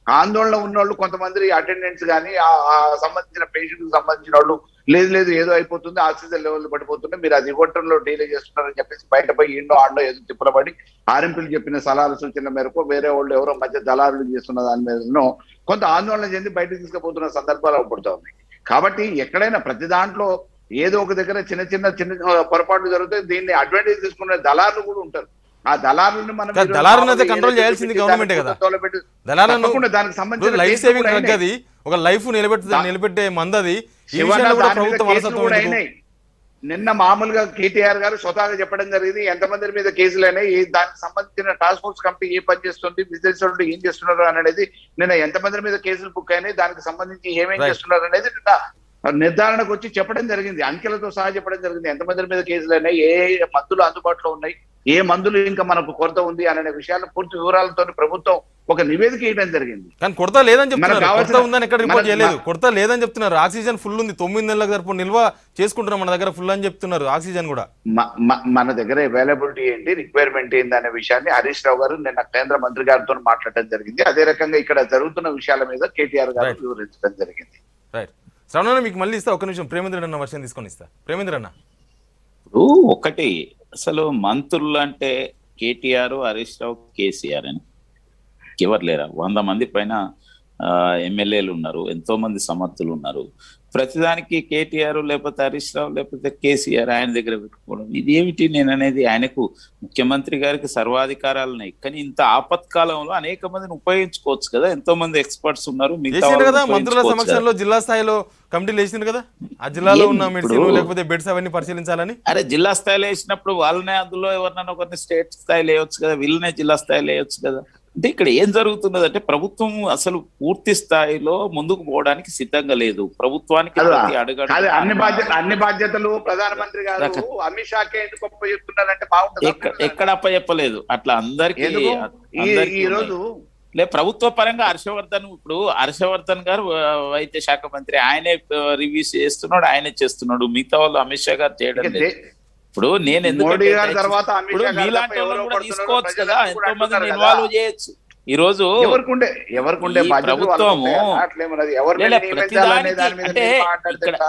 ఆందోళన ఉన్న వాళ్ళు కొంతమంది అటెండెంట్స్ కానీ ఆ సంబంధించిన పేషెంట్ సంబంధించిన వాళ్ళు లేదు లేదు ఏదో అయిపోతుంది ఆక్సిజన్ లెవెల్ పడిపోతుంది మీరు అది ఇవ్వటంలో డీలే చేస్తున్నారని చెప్పేసి బయట పోయి ఇండో ఆండో ఏదో తిప్పలబడి ఆర్ఎంపీలు చెప్పిన సలహాల సూచనల మేరకు వేరే వాళ్ళు ఎవరో మధ్య దళారులు చేస్తున్న దాని మీదనో కొంత ఆందోళన చెంది బయటకు తీసుకుపోతున్న సందర్భాలు పడుతూ ఉన్నాయి కాబట్టి ఎక్కడైనా ప్రతి దాంట్లో ఏదో ఒక దగ్గర చిన్న చిన్న చిన్న పొరపాట్లు జరుగుతాయి దీన్ని అడ్వాంటేజ్ తీసుకునే దళారులు కూడా ఉంటారు ఆ దళారులను మనం కాదు, ఈరోజు దళారులను అయితే మామూలుగా control ఏదైతే చేయాల్సింది పెట్టి government ఏ దాన్ని కదా. తోలబెట్టి- దళాలను తప్పకుండా దానికి ఇప్పుడు సంబంధించిన లైఫ్ కేసులు సేవింగ్ కూడా డ్రగ్ అయినాయి. అది ఒక లైఫ్ నిలబెట్టే దా- నిలబెట్టే మందది ఈ శివన్న విషయంలో కూడా దాని మీద ప్రభుత్వం కేసులు అలసత్వం కూడా ఎందుకు? అయినాయి నిన్న మామూలుగా కేటీఆర్ గారు స్వతహాగా చెప్పడం జరిగింది ఎంతమంది మీద కేసులు అయినాయి ఈ దానికి సంబంధించిన టాస్క్ ఫోర్స్ కమిటీ ఏ పని చేస్తుంది బిజినెస్ వాళ్ళు ఏం చేస్తున్నారు అనేది నిన్న ఎంతమంది మీద కేసులు బుక్ అయినాయి దానికి సంబంధించి ఏమేం Right. చేస్తున్నారు అనేది నిన్న నిర్ధారణకు వచ్చి చెప్పడం జరిగింది అంకెలతో సహా చెప్పడం జరిగింది ఎంతమంది మీద కేసులు అయినాయి ఏ ఏ మందులు అందుబాటులో ఉన్నాయి ఏ మందులు ఇంకా మనకు కొరత ఉంది అనే విషయాలు పూర్తి వివరాలతో ప్రభుత్వం ఒక నివేదిక ఇవ్వడం జరిగింది కానీ కొరత లేదని చెప్తున్నారు మనకు కావాల్సిన- కొరత ఉందని ఎక్కడ రిపోర్ట్ మనకు- చేయలేదు కొరత లేదని చెప్తున్నారు ఆక్సిజన్ ఫుల్ ఉంది తొమ్మిది నెలలకు సరిపో నిల్వ చేసుకుంటున్నాం మన దగ్గర ఫుల్ అని చెప్తున్నారు ఆక్సిజన్ కూడా మ- మ- మన దగ్గర అవైలబిలిటీ ఏంటి రిక్వైర్మెంట్ ఏంటి అనే విషయాన్ని హరీష్ రావు గారు నిన్న కేంద్ర మంత్రి గారితో మాట్లాడడం జరిగింది అదే రకంగా ఇక్కడ జరుగుతున్న విషయాల మీద కేటీఆర్ గారు Right. వివరించడం జరిగింది రైట్ శ్రవణ మీకు మళ్ళీ ఇస్తా ఒక నిమిషం ప్రేమేంద్ర అన్న వర్షం తీసుకొని ఇస్తా ప్రేమేంద్ర అన్న ఇప్పుడు ఒకటి అసలు మంత్రులు అంటే కేటీఆర్ హరీష్ రావు కేసీఆర్ అని ఎవరు లేరా వంద మంది పైన ఆ, ఎమ్మెల్యేలు ఉన్నారు ఎంతో మంది సమర్థులు ఉన్నారు ప్రతిదానికి కేటీఆర్ లేకపోతే హరీష్ రావు లేకపోతే కేసీఆర్ ఆయన దగ్గర పెట్టుకోవడం ఇది ఏమిటి నేను అనేది ఆయనకు ముఖ్యమంత్రి గారికి సర్వాధికారాలు ఉన్నాయి కానీ ఇంత ఆపత్కాలంలో అనేక మందిని ఉపయోగించుకోవచ్చు కదా ఎంతో మంది ఎక్స్పర్ట్స్ ఉన్నారు మిగతా చేసిండు వాళ్ళని కదా మంత్రుల ఉపయోగించుకోవచ్చు కదా. సమక్షంలో జిల్లా స్థాయిలో కమిటీలు వేసిండు కదా ఆ జిల్లాలో ఏం ఉన్న మెడిసిన్ ఇప్పుడు? లేకపోతే బెడ్స్ అవన్నీ పరిశీలించాలని అరే జిల్లా స్థాయిలో వేసినప్పుడు వాళ్ళనే అందులో ఎవరినైనా ఒకరిని స్టేట్ స్థాయిలో వేయొచ్చు కదా వీళ్ళనే జిల్లా స్థాయిలో వేయొచ్చు కదా అంటే ఇక్కడ ఏం జరుగుతున్నది అంటే ప్రభుత్వం అసలు పూర్తి స్థాయిలో ముందుకు పోవడానికి సిద్ధంగా లేదు ప్రభుత్వానికి కాదు, ప్రతి అడుగడుగునా కాదు అన్ని బాధ్యత అనుమానం. అన్ని బాధ్యతలు ప్రధానమంత్రి గారు రక- అమిత్ షాకే ఎందుకు గొప్ప చెప్తున్నారంటే బాగుంటుంది ఎక్క- ఎక్కడ అప్పచెప్పలేదు అట్లా అందరికి ఎందుకు ఈ అందరికీ ఈ ఉన్నాయి. రోజు లే ప్రభుత్వ పరంగా హర్షవర్ధన్ ఇప్పుడు హర్షవర్ధన్ గారు ఆ, వైద్య శాఖ మంత్రి ఆయనే రివ్యూస్ చేస్తున్నాడు ఆయనే చేస్తున్నాడు మిగతా వాళ్ళు అమిత్ షా గారు చేయడం ఇక లేదు దే- ఇప్పుడు నేను ఎందుకంటే మోడీ గారి దయచేసి- తర్వాత అమిత్ ఇప్పుడు షా గారు మీలాంటి తప్ప వాళ్ళని ఎవరో కూడా పడుతున్నారు, తీసుకోవచ్చు కదా ప్రజలకు కూడా ఎంతో మందిని అంటున్నారు ఇన్వాల్వ్ కదా. చేయొచ్చు ఈ రోజు ఎవరికుండే ఎవరికుండే ఈ బాధ్యతలు వాళ్ళకు ప్రభుత్వము ఉంటాయి. అట్లేమన్నది ఎవరిని లేదా నియమించాలనే దాని ప్రతిదానికి మీద అంటే మీరు మాట్లాడితే ఇక్కడ ఎట్లా?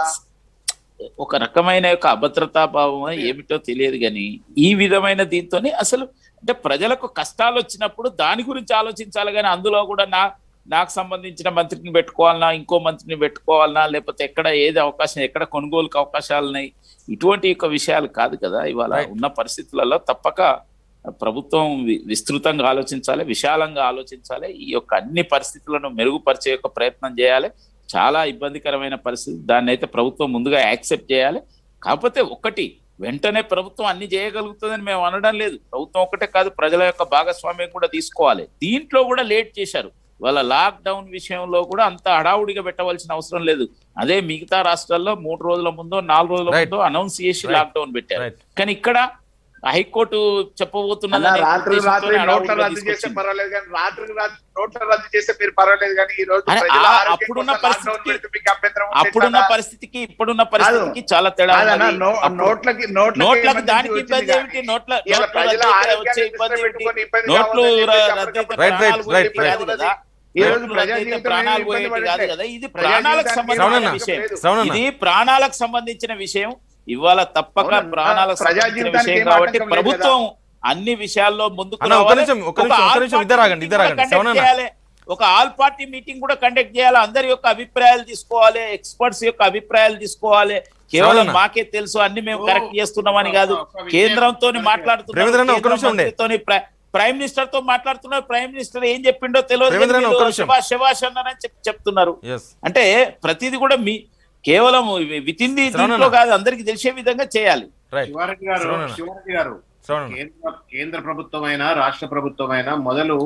ఒక రకమైన యొక్క అభద్రతా భావం ఏమిటో తెలియదు కానీ ఈ విధమైన దీంతోని అసలు అంటే ప్రజలకు కష్టాలు వచ్చినప్పుడు దాని గురించి ఆలోచించాలి కానీ అందులో కూడా నా నాకు సంబంధించిన మంత్రిని పెట్టుకోవాలన్నా ఇంకో మంత్రిని పెట్టుకోవాలన్నా లేకపోతే ఎక్కడ ఏది అవకాశం ఎక్కడ కొనుగోలుకు అవకాశాలు ఉన్నాయి ఇటువంటి యొక్క విషయాలు కాదు కదా ఇవాళ Right. ఉన్న పరిస్థితులలో తప్పక ప్రభుత్వం వి- విస్తృతంగా ఆలోచించాలి విశాలంగా ఆలోచించాలి ఈ యొక్క అన్ని పరిస్థితులను మెరుగుపరిచే యొక్క ప్రయత్నం చేయాలి చాలా ఇబ్బందికరమైన పరిస్థితి దాన్ని అయితే ప్రభుత్వం ముందుగా యాక్సెప్ట్ చేయాలి కాకపోతే ఒకటి వెంటనే ప్రభుత్వం అన్ని చేయగలుగుతుందని మేము అనడం లేదు ప్రభుత్వం ఒకటే కాదు ప్రజల యొక్క భాగస్వామ్యం కూడా తీసుకోవాలి దీంట్లో కూడా లేట్ చేశారు వాళ్ళ లాక్డౌన్ విషయంలో కూడా అంత హడావుడిగా పెట్టవలసిన అవసరం లేదు అదే మిగతా రాష్ట్రాల్లో మూడు రోజుల ముందో నాలుగు రోజుల Right. ముందో అనౌన్స్ చేసి Right. లాక్డౌన్ పెట్టారు రైట్ కానీ ఇక్కడ హైకోర్టు అలా చెప్పబోతున్నదనే రాత్రి రాత్రి ఉద్దేశంతోనే నోట్ల హడావుడిగా రద్దు చేస్తే తీసుకొచ్చింది. పర్వాలేదు కానీ రాత్రికి రాత్రి నోట్ల రద్దు చేస్తే మీరు పర్వాలేదు కానీ ఈ రోజు అరే, ప్రజల ఆ- ఆరోగ్యం అప్పుడున్న కోసం లాక్డౌన్ పరిస్థితికి- పెడితే మీకు అభ్యంతరం ఉంటే అప్పుడున్న చాలా- పరిస్థితికి ఇప్పుడున్న పరిస్థితికి చాలా తేడా కాదన్నా, ఉన్నది. నో- అప్పుడు నోట్లకి నోట్లకి నోట్లకు ఎమర్జెన్సీ దానికి వచ్చింది ఇబ్బంది కానీ ఏమిటి నోట్ల ఇలా నోట్ల ప్రజల రద్దు అయితే ఆరోగ్యాన్ని వచ్చే ఇబ్బంది దృష్టిలో ఏమిటి పెట్టుకొని ఇబ్బంది నోట్లు కావద్దని ర- చెప్పి రద్దు అయితే Right, right, ప్రాణాలు పోయేటి right, right. కాదు కదా ఈ రోజు నోట్లు ప్రజా రద్దు అయితే జీవితం ప్రాణాలు ఇబ్బంది పోయేటి పడట్లే. కాదు కదా ఇది ప్రజా ప్రాణాలకు జీవితానికి సంబంధించిన శ్రవణన్న, విషయం శ్రవణన్న. ఇది ప్రాణాలకు సంబంధించిన విషయం ఇవాళ తప్పక అవునన్నా, ప్రాణాలకు ప్రజా సంబంధించిన జీవితానికి విషయం ఏం కాబట్టి ఆటంకం లేదు ప్రభుత్వం అన్ని విషయాల్లో ముందుకు అన్న, ఒక రావాలి. నిమిషం, ఒక ఒక నిమిషం, ఒక ఆల్ నిమిషం, పార్టీ ఇద్దరు ఆగండి, మీటింగ్ ఇద్దరు కూడా ఆగండి. కండక్ట్ శ్రవణన్న. చేయాలి. ఒక ఆల్ పార్టీ మీటింగ్ కూడా కండక్ట్ చేయాలి అందరి యొక్క అభిప్రాయాలు తీసుకోవాలి ఎక్స్పర్ట్స్ యొక్క అభిప్రాయాలు తీసుకోవాలి కేవలం శ్రవణన్న. మాకే తెలుసు అన్ని మేము ఓ, కరెక్ట్ చేస్తున్నామని కాదు ఒక విషయం- కేంద్రంతో రవీంద్రన్న, ఒక్క నిమిషం ఉండే. మాట్లాడుతున్నారు ప్రైమ్ మినిస్టర్ తో మాట్లాడుతున్నారు ప్రైమ్ మినిస్టర్ ఏం చెప్పిండో తెలియదు కానీ రవీంద్రన్న, ఒక్క వీళ్ళు నిమిషం. శభాష్ శభాష్ అన్నారని చెప్- చెప్తున్నారు ఎస్ అంటే ప్రతిది కూడా మీ కేవలం విత్ ఇన్ ది శ్రవణన్న. దీంట్లో కాదు అందరికి తెలిసే విధంగా చేయాలి రైట్ శివారెడ్డి గారు శ్రవణన్న. శివారెడ్డి గారు శ్రవణ కేంద్ర కేంద్ర ప్రభుత్వమైనా రాష్ట్ర ప్రభుత్వమైనా మొదలు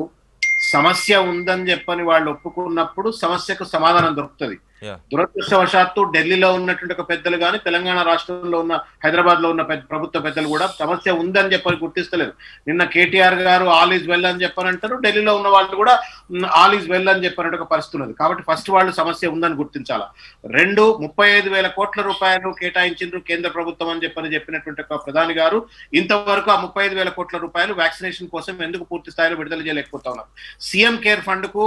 సమస్య ఉందని చెప్పని వాళ్ళు ఒప్పుకున్నప్పుడు సమస్యకు సమాధానం దొరుకుతుంది యా దురదృష్టవశాత్తు ఢిల్లీలో ఉన్నటువంటి ఒక పెద్దలు కానీ తెలంగాణ రాష్ట్రంలో ఉన్న హైదరాబాద్ లో ఉన్న పెద్ద ప్రభుత్వ పెద్దలు కూడా సమస్య ఉందని చెప్పని గుర్తిస్తలేదు నిన్న కేటీఆర్ గారు ఆల్ ఈజ్ వెల్ అని చెప్పని అంటారు ఢిల్లీలో ఉన్న వాళ్ళు కూడా ఆల్ ఈజ్ వెల్ అని చెప్పినట్టు ఒక పరిస్థితి ఉన్నది కాబట్టి ఫస్ట్ వాళ్ళు సమస్య ఉందని గుర్తించాలా రెండు ముప్పై ఐదు వేల కోట్ల రూపాయలు కేటాయించిండ్రు కేంద్ర ప్రభుత్వం అని చెప్పని చెప్పినటువంటి ఒక ప్రధాని గారు ఇంతవరకు ఆ ముప్పై ఐదు వేల కోట్ల రూపాయలు వ్యాక్సినేషన్ కోసం ఎందుకు పూర్తి స్థాయిలో విడుదల చేయలేకపోతా ఉన్నారు సీఎం కేర్ ఫండ్ కు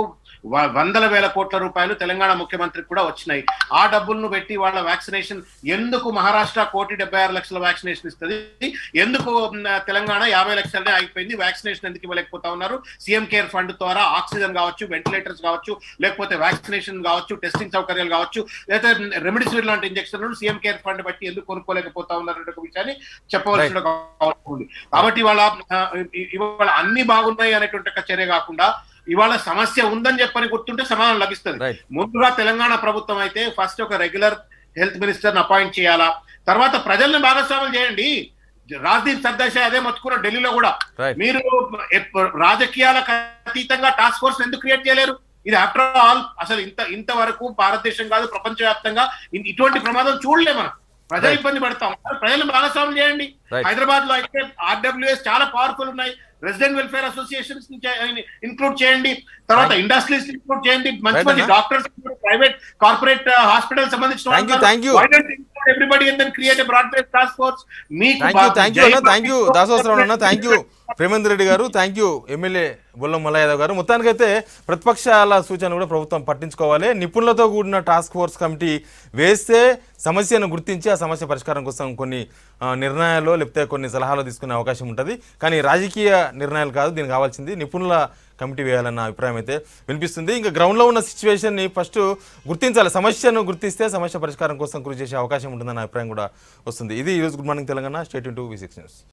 వ- వందల వేల కోట్ల రూపాయలు తెలంగాణ ముఖ్యమంత్రికి కూడా వచ్చినాయి ఆ డబ్బులను పెట్టి వాళ్ళ వ్యాక్సినేషన్ ఎందుకు మహారాష్ట్ర కోటి డెబ్బై ఆరు లక్షల వ్యాక్సినేషన్ ఇస్తుంది ఎందుకు మ్, తెలంగాణ యాభై లక్షలనే ఆగిపోయింది వ్యాక్సినేషన్ ఎందుకు ఇవ్వలేకపోతా ఉన్నారు సీఎం కేర్ ఫండ్ ద్వారా ఆక్సిజన్ కావచ్చు వెంటిలేటర్స్ కావచ్చు లేకపోతే వ్యాక్సినేషన్ కావచ్చు టెస్టింగ్ సౌకర్యాలు కావచ్చు లేదా రెమిడిసివిర్ లాంటి ఇంజక్షన్లు సీఎం కేర్ ఫండ్ బట్టి ఎందుకు కొనుక్కోలేకపోతా ఉన్నారు అనే ఒక విషయాన్ని చెప్పవలసిన ఒక అవసరం ఉంది కాబట్టి ఇవాళ ఆ, ఇ- ఇవాళ అన్ని బాగున్నాయి అనేటువంటి ఒక చర్య కాకుండా ఇవాళ సమస్య ఉందని చెప్పని గుర్తుంటే సమాధానం లభిస్తుంది రైట్ ముందుగా తెలంగాణ ప్రభుత్వం అయితే ఫస్ట్ ఒక రెగ్యులర్ హెల్త్ మినిస్టర్ అపాయింట్ చేయాలా తర్వాత ప్రజల్ని భాగస్వాములు చేయండి రాజ్దీప్ సర్దార్షా అదే మొత్తుకున్న ఢిల్లీలో కూడా రైట్ మీరు ఎప్ప- రాజకీయాలకు అతీతంగా టాస్క్ ఫోర్స్ ఎందుకు క్రియేట్ చేయలేరు ఇది ఆఫ్టర్ ఆల్ అసలు ఇంత ఇంతవరకు భారతదేశం కాదు ప్రపంచవ్యాప్తంగా ఇ- ఇటువంటి ప్రమాదం చూడలే మనం ప్రజలు Right. ఇబ్బంది పడతాం ప్రజలు భాగస్వాములు చేయండి Right. హైదరాబాద్ లో అయితే ఆర్డబ్ల్యూఎస్ చాలా పవర్ఫుల్ ఉన్నాయి రెసిడెంట్ వెల్ఫేర్ అసోసియేషన్స్ ఇన్క్లూడ్ చేయండి తర్వాత ఇండస్ట్రీస్ ఇన్క్లూడ్ చేయండి మంచి Right, మంచి అన్న. డాక్టర్స్ ప్రైవేట్ కార్పొరేట్ హాస్పిటల్ సంబంధించిన Thank you, thank you. Everybody and then create broad base task force మీకు థ్యాంక్ యూ థ్యాంక్ యూ అన్న థ్యాంక్ యూ దాసోసరావు అన్న థ్యాంక్ యూ ప్రేమేందర్ రెడ్డి గారు థ్యాంక్ యూ ఎమ్మెల్యే బొల్లం మల్ల యాదవ్ గారు మొత్తానికైతే ప్రతిపక్షాల సూచన కూడా ప్రభుత్వం పట్టించుకోవాలి నిపుణులతో కూడిన టాస్క్ ఫోర్స్ కమిటీ వేస్తే సమస్యను గుర్తించి ఆ సమస్య పరిష్కారం కోసం కొన్ని ఆ, నిర్ణయాలు లేకపోతే కొన్ని సలహాలు తీసుకునే అవకాశం ఉంటుంది కానీ రాజకీయ నిర్ణయాలు కాదు దీనికి కావాల్సింది నిపుణుల కమిటీ వేయాలన్న అభిప్రాయం అయితే వినిపిస్తుంది ఇంకా గ్రౌండ్లో ఉన్న సిచ్యువేషన్ని ఫస్ట్ గుర్తించాలి సమస్యను గుర్తిస్తే సమస్య పరిష్కారం కోసం కృషి చేసే అవకాశం ఉంటుందన్న అభిప్రాయం కూడా వస్తుంది ఇది ఈరోజు good morning Telangana state into V six news